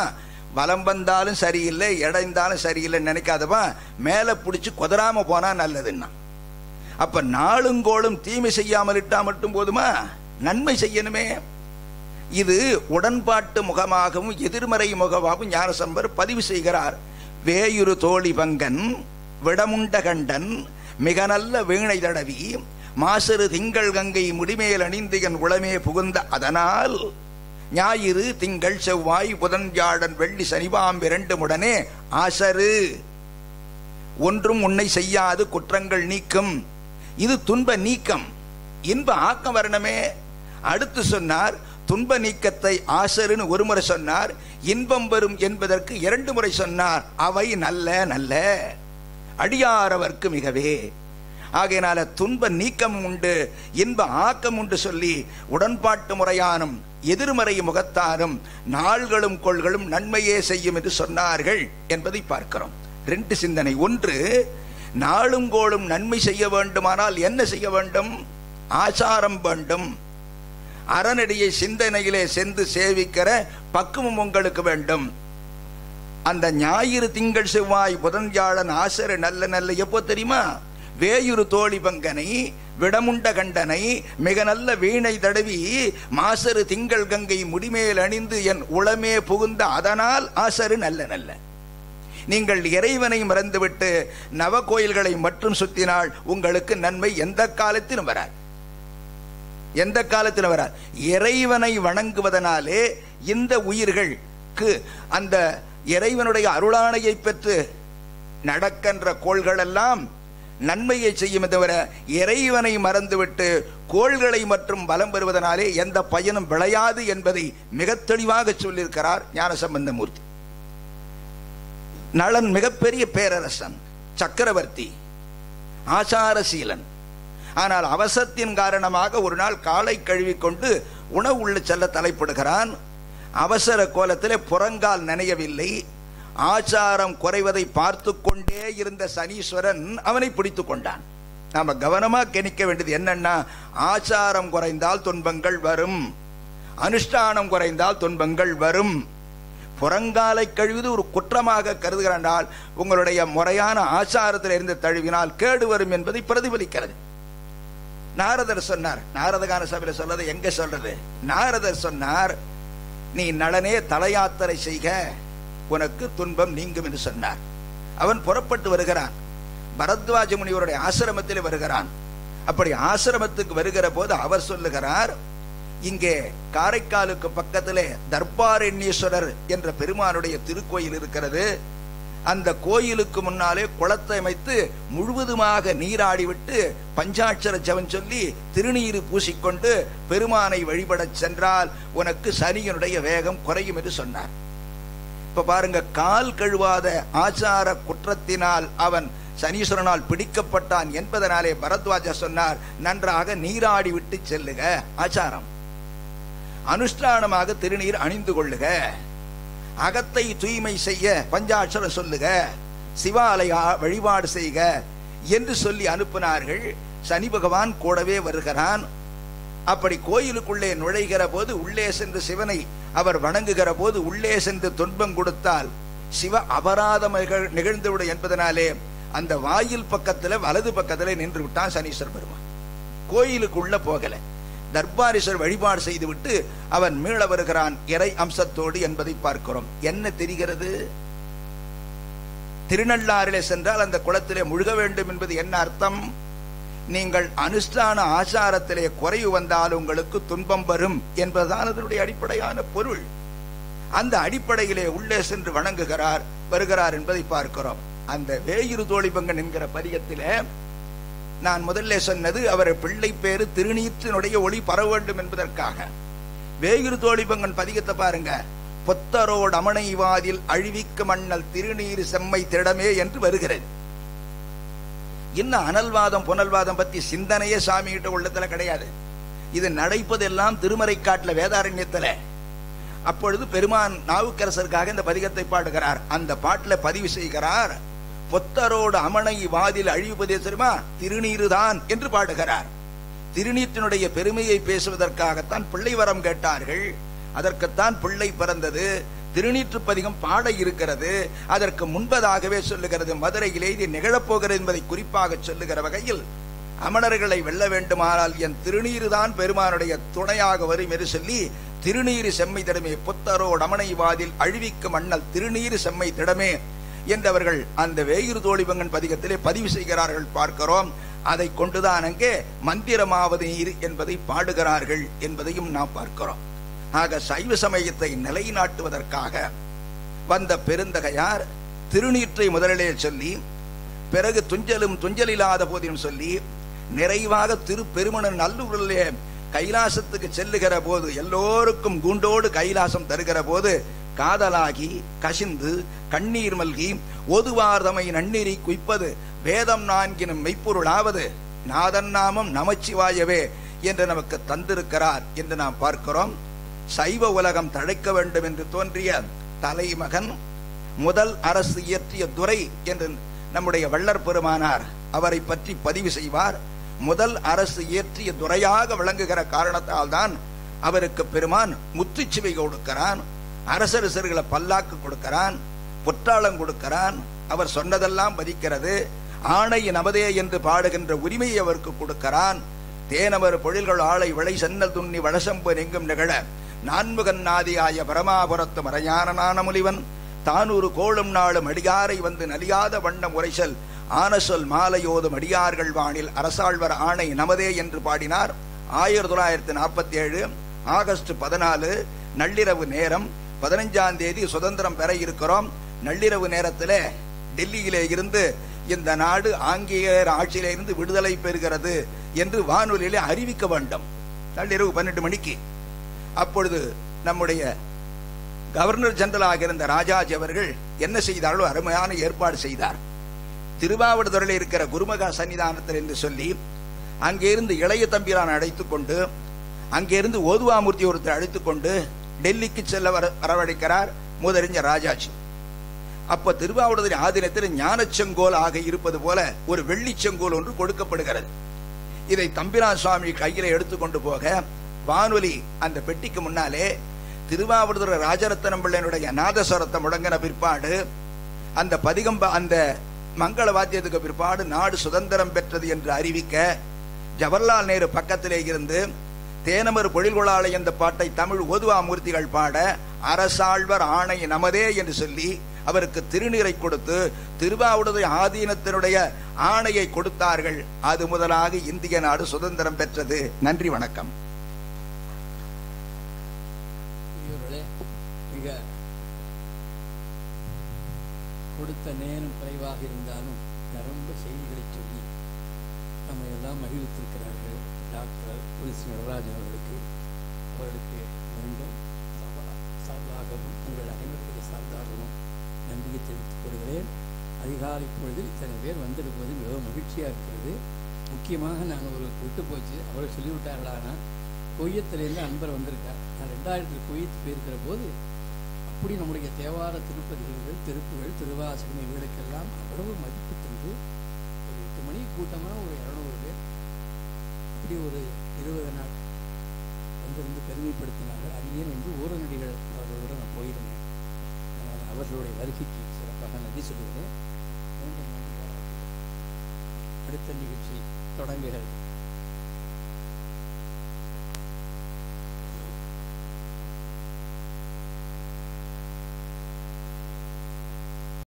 வலம் வந்தாலும் சரியில்லை இடைந்தாலும் சரியில்லைன்னு நினைக்காதவா மேலே பிடிச்சி குதறாம போனா நல்லதுன்னா அப்ப நாளுங்கோளும் தீமை செய்யாமல் இட்டா மட்டும் போதுமா நன்மை செய்யணுமே இது உடன்பாட்டு முகமாகவும் எதிர்மறை முகமாகவும் ஞானசம்பர் பதிவு செய்கிறார் வேயுரு தோழி பங்கன் விடமுண்ட கண்டன் மிக நல்ல வீணை தடவி மாசரு திங்கள் கங்கை முடிமேல் அணிந்து என் உளமே புகுந்த அதனால் ஞாயிறு திங்கள் செவ்வாய் புதன் வியாழன் வெள்ளி சனிபாம் இரண்டும் உடனே ஆசரு ஒன்றும் உன்னை செய்யாது குற்றங்கள் நீக்கும் இது துன்ப நீக்கம் இன்ப ஆக்கம் வரணுமே அடுத்து சொன்னார் துன்ப நீக்கத்தை ஆசருன்னு ஒரு முறை சொன்னார் இன்பம் வரும் என்பதற்கு இரண்டு முறை சொன்னார் அவை நல்ல நல்ல அடியாரவர்க்கு மிகவே ஆகையினால துன்ப நீக்கம் உண்டு இன்ப ஆக்கம் உண்டு சொல்லி உடன்பாட்டு முறையானும் எதிர்மறை முகத்தாரும் நாள்களும் கொள்களும் நன்மையே செய்யும் என்று சொன்னார்கள் என்பதை பார்க்கிறோம் ரெண்டு சிந்தனை ஒன்று நாளும் கோளும் நன்மை செய்ய வேண்டுமானால் என்ன செய்ய வேண்டும் ஆச்சாரம் வேண்டும் அறநடியை சிந்தனையிலே சென்று சேவிக்கிற பக்குவம் உங்களுக்கு வேண்டும் அந்த ஞாயிறு திங்கள் செவ்வாய் புதன் வியாழன் ஆசர நல்ல நல்ல எப்போ தெரியுமா வேயுரு தோழி பங்கனை விடமுண்ட கண்டனை மிக நல்ல வீணை தடவி மாசரு திங்கள் கங்கை முடிமேல் அணிந்து என் உளமே புகுந்த அதனால் ஆசரு நல்ல நல்ல நீங்கள் இறைவனை மறந்துவிட்டு நவ கோயில்களை மட்டும் சுத்தினால் உங்களுக்கு நன்மை எந்த காலத்திலும் வராது எந்த காலத்திலும் வராது இறைவனை வணங்குவதனாலே இந்த உயிர்களுக்கு அந்த இறைவனுடைய அருளாணையை பெற்று நடக்கின்ற கோள்கள் எல்லாம் நன்மையை செய்யும் தவிர இறைவனை மறந்துவிட்டு கோள்களை மற்றும் பலம் பெறுவதனாலே எந்த பயனும் விளையாது என்பதை மிக தெளிவாக சொல்லியிருக்கிறார் ஞானசம்பந்த மூர்த்தி நளன் மிகப்பெரிய பேரரசன் சக்கரவர்த்தி ஆச்சாரசீலன் ஆனால் அவசரத்தின் காரணமாக ஒரு நாள் காலை கழுவிக்கொண்டு உணவு உள்ள செல்ல தலைப்படுகிறான் அவசர கோலத்தில் புறங்கால் நனையவில்லை ஆச்சாரம் குறைவதை பார்த்து கொண்டே இருந்த சனீஸ்வரன் அவனை பிடித்து கொண்டான் நாம கவனமா கணிக்க வேண்டியது என்னன்னா ஆச்சாரம் குறைந்தால் துன்பங்கள் வரும் அனுஷ்டானம் குறைந்தால் துன்பங்கள் வரும் புறங்காலை கழுவுது ஒரு குற்றமாக கருதுகிறாண்டால் உங்களுடைய முறையான ஆச்சாரத்தில் இருந்து தழுவினால் கேடு வரும் என்பதை பிரதிபலிக்கிறது நாரதர் சொன்னார் நாரதகான சபையில சொல்றது எங்க சொல்றது நாரதர் சொன்னார் நீ நலனே தலையாத்திரை செய்க உனக்கு துன்பம் நீங்கும் என்று சொன்னார் அவன் புறப்பட்டு வருகிறான் பரத்வாஜ முனிவருடைய ஆசிரமத்தில் வருகிறான் அப்படி ஆசிரமத்துக்கு வருகிற போது அவர் சொல்லுகிறார் இங்கே காரைக்காலுக்கு பக்கத்திலே தர்பாரண்யேஸ்வரர் என்ற பெருமானுடைய திருக்கோயில் இருக்கிறது அந்த கோயிலுக்கு முன்னாலே குளத்தை அமைத்து முழுவதுமாக நீராடி விட்டு பஞ்சாட்சர ஜபம் சொல்லி திருநீரு பூசிக்கொண்டு பெருமானை வழிபடச் சென்றால் உனக்கு சனியனுடைய வேகம் குறையும் என்று சொன்னார் இப்ப பாருங்க கால் கழுவாத ஆச்சார குற்றத்தினால் அவன் சனீஸ்வரனால் பிடிக்கப்பட்டான் என்பதனாலே பரத்வாஜ சொன்னார் நன்றாக நீராடி விட்டு செல்லுக ஆச்சாரம் அனுஷ்டானமாக திருநீர் அணிந்து கொள்ளுக அகத்தை தூய்மை செய்ய பஞ்சாட்சரம் சொல்லுக சிவாலய வழிபாடு செய்க என்று சொல்லி அனுப்பினார்கள் சனி பகவான் கூடவே வருகிறான் அப்படி கோயிலுக்குள்ளே நுழைகிற போது உள்ளே சென்று சிவனை அவர் வணங்குகிற போது உள்ளே சென்று துன்பம் கொடுத்தால் சிவ அபராதம் நிகழ்- நிகழ்ந்துவிடும் என்பதனாலே அந்த வாயில் பக்கத்துல வலது பக்கத்துல நின்று விட்டான் சனீஸ்வர பெருமான் கோயிலுக்குள்ள போகல தர்பாரீஸ்வர் வழிபாடு செய்துவிட்டு அவன் மீள வருகிறான் இறை அம்சத்தோடு என்பதை பார்க்கிறோம் என்ன தெரிகிறது திருநள்ளாறிலே சென்றால் அந்த குளத்திலே முழுக வேண்டும் என்பது என்ன அர்த்தம் நீங்கள் அனுஷ்டான ஆச்சாரத்திலே குறைவு வந்தால் உங்களுக்கு துன்பம் வரும் என்பதுதான் அதனுடைய அடிப்படையான பொருள் அந்த அடிப்படையிலே உள்ளே சென்று வணங்குகிறார் வருகிறார் என்பதை பார்க்கிறோம் அந்த வேயிறு தோழிபங்கன் என்கிற பதியத்திலே நான் முதல்ல சொன்னது அவர் பிள்ளை பேரு திருநீற்றினுடைய ஒளி பரவ வேண்டும் என்பதற்காக வேயிறு தோழிபங்கன் பதிகத்தை பாருங்க பொத்தரோடு அமனைவாதில் அழிவிக்கு மண்ணல் திருநீர் செம்மை திடமே என்று வருகிறது இன்னும் அனல்வாதம் புனல்வாதம் பத்தி சிந்தனையே சாமி கிட்ட உள்ளத்துல கிடையாது இது நடைப்பதெல்லாம் திருமறைக்காட்டுல வேதாரண்யத்துல அப்பொழுது பெருமான் நாவுக்கரசருக்காக இந்த பதிகத்தை பாடுகிறார் அந்த பாட்டுல பதிவு செய்கிறார் பொத்தரோடு அமனை வாதில் அழிவுபதே தெரியுமா திருநீருதான் என்று பாடுகிறார் திருநீற்றினுடைய பெருமையை பேசுவதற்காகத்தான் பிள்ளை வரம் கேட்டார்கள் அதற்குத்தான் பிள்ளை பிறந்தது திருநீற்றுப்பதிகம் பாட இருக்கிறது அதற்கு முன்பதாகவே சொல்லுகிறது மதுரையிலே இது நிகழப்போகிறது என்பதை குறிப்பாக சொல்லுகிற வகையில் அமணர்களை வெல்ல வேண்டுமானால் என் திருநீருதான் பெருமானுடைய துணையாக வரும் என்று சொல்லி திருநீரு செம்மை திடமே புத்தரோடு அமனைவாதில் அழிவிக்கும் அண்ணல் திருநீரு செம்மை திடமே என்றவர்கள் அந்த வேயிறு தோழிபங்கன் பதிகத்திலே பதிவு செய்கிறார்கள் பார்க்கிறோம் அதை கொண்டுதான் அங்கே மந்திரமாவது நீர் என்பதை பாடுகிறார்கள் என்பதையும் நாம் பார்க்கிறோம் ஆக சைவ சமயத்தை நிலைநாட்டுவதற்காக வந்த பெருந்தகையார் திருநீற்றை முதலிலே சொல்லி பிறகு துஞ்சலும் துஞ்சலில்லாத போதிலும் சொல்லி நிறைவாக திரு பெருமண நல்லூரிலே கைலாசத்துக்கு செல்லுகிற போது எல்லோருக்கும் குண்டோடு கைலாசம் தருகிற போது காதலாகி கசிந்து கண்ணீர் மல்கி ஒதுவார்தமை நன்னீரி குய்ப்பது வேதம் நான்கினும் மெய்ப்பொருளாவது நாதன் நாமம் நமச்சிவாயவே என்று நமக்கு தந்திருக்கிறார் என்று நாம் பார்க்கிறோம் சைவ உலகம் தழைக்க வேண்டும் என்று தோன்றிய தலைமகன் முதல் அரசு இயற்றிய துரை என்று நம்முடைய வள்ளற் பெருமானார் அவரை பற்றி பதிவு செய்வார் முதல் அரசு இயற்றிய துறையாக விளங்குகிற காரணத்தால் தான் அவருக்கு பெருமான் முத்துச்சிவை கொடுக்கிறான் அரசரசர்களை பல்லாக்கு கொடுக்கிறான் பொற்றாளம் கொடுக்கிறான் அவர் சொன்னதெல்லாம் பதிக்கிறது ஆணை நமதே என்று பாடுகின்ற உரிமையை அவருக்கு கொடுக்கிறான் தேனவர் பொழில்கள் ஆளை விளை சென்னல் துண்ணி வடசம்பு நெங்கும் நிகழ நான்முகன் நாதியாய பரமாபுரத்து மறைஞானனான முலிவன் தானூறு கோளும் நாளும் அடியாரை வந்து நலியாத வண்ணம் உரைசல் ஆன சொல் மாலையோதும் அடியார்கள் வானில் அரசாழ்வர் ஆணை நமதே என்று பாடினார் ஆயிரத்தி தொள்ளாயிரத்தி நாற்பத்தி ஏழு ஆகஸ்ட் பதினாலு நள்ளிரவு நேரம் பதினஞ்சாம் தேதி சுதந்திரம் பெற இருக்கிறோம் நள்ளிரவு நேரத்தில் டெல்லியிலே இருந்து இந்த நாடு ஆங்கிலேயர் ஆட்சியிலே இருந்து விடுதலை பெறுகிறது என்று வானொலியிலே அறிவிக்க வேண்டும் நள்ளிரவு பன்னெண்டு மணிக்கு அப்பொழுது நம்முடைய கவர்னர் ஜெனரலாக இருந்த ராஜாஜி அவர்கள் என்ன செய்தார்களோ அருமையான ஏற்பாடு செய்தார் திருவாவடுதுறையில் இருக்கிற குருமகா சன்னிதானத்தில் என்று சொல்லி அங்கிருந்து இளைய தம்பிரான் அழைத்துக் கொண்டு அங்கிருந்து ஓதுவாமூர்த்தி ஒருத்தர் அழைத்துக் கொண்டு டெல்லிக்கு செல்ல வர வரவழைக்கிறார் முதறிஞர் ராஜாஜி அப்ப திருவாவடுதுறை ஆதீனத்தில் ஞானச்செங்கோல் ஆக இருப்பது போல ஒரு வெள்ளி செங்கோல் ஒன்று கொடுக்கப்படுகிறது இதை தம்பிரான் சுவாமி கையில எடுத்துக்கொண்டு போக வானொலி அந்த பெட்டிக்கு முன்னாலே திருவாவடுதுறை ராஜரத்னம் பிள்ளையனுடைய நாதஸ்வரத்தை முழங்கின பிற்பாடு அந்த பதிகம்ப அந்த மங்கள வாத்தியத்துக்கு பிற்பாடு நாடு சுதந்திரம் பெற்றது என்று அறிவிக்க ஜவஹர்லால் நேரு பக்கத்திலே இருந்து தேனமர் பொழில்கொளாளை என்ற பாட்டை தமிழ் ஓதுவா மூர்த்திகள் பாட அரசாழ்வர் ஆணை நமதே என்று சொல்லி அவருக்கு திருநீரை கொடுத்து திருவாவுடுதை ஆதீனத்தினுடைய ஆணையை கொடுத்தார்கள் அது முதலாக இந்திய நாடு சுதந்திரம் பெற்றது நன்றி வணக்கம் பெரியோர்களே மிக கொடுத்த நேரம் குறைவாக இருந்தாலும் நிரம்ப செய்திகளை சொல்லி நம்ம எல்லாம் மகிழ்வித்திருக்கிறார்கள் டாக்டர் புலிஸ் நடராஜன் அவர்களுக்கு அவர்களுக்கு மீண்டும் சபா சார்பாகவும் உங்கள் அனைவருடைய சார்பாகவும் நன்றியை தெரிவித்துக் கொள்கிறேன் அதிகாலை பொழுதில் இத்தனை பேர் வந்திருப்பது மிகவும் மகிழ்ச்சியாக இருக்கிறது முக்கியமாக நான் ஒரு விட்டு போச்சு அவர் சொல்லிவிட்டார்களானா கொய்யத்திலேருந்து அன்பர் வந்திருக்கார் நான் ரெண்டாயிரத்தில் கொய்யத்து போயிருக்கிற போது அப்படி நம்முடைய தேவார திருப்பதிகள் திருப்புகள் திருவாசகம் இவர்களுக்கெல்லாம் அவ்வளவு மதிப்பு தந்து ஒரு எட்டு மணி கூட்டமாக ஒரு இரநூறு பேர் அப்படி ஒரு இருபது நாள் வந்திருந்து பெருமைப்படுத்தினார்கள் அரியன் என்று ஊரநடிகள் அவர்களோடு நான் போயிருந்தேன் அதனால் அவர்களுடைய வருகைக்கு சிறப்பாக நன்றி சொல்லுகிறேன் மீண்டும் நன்றி பாராட்டுகிறேன். அடுத்த நிகழ்ச்சி தொடங்குகிறது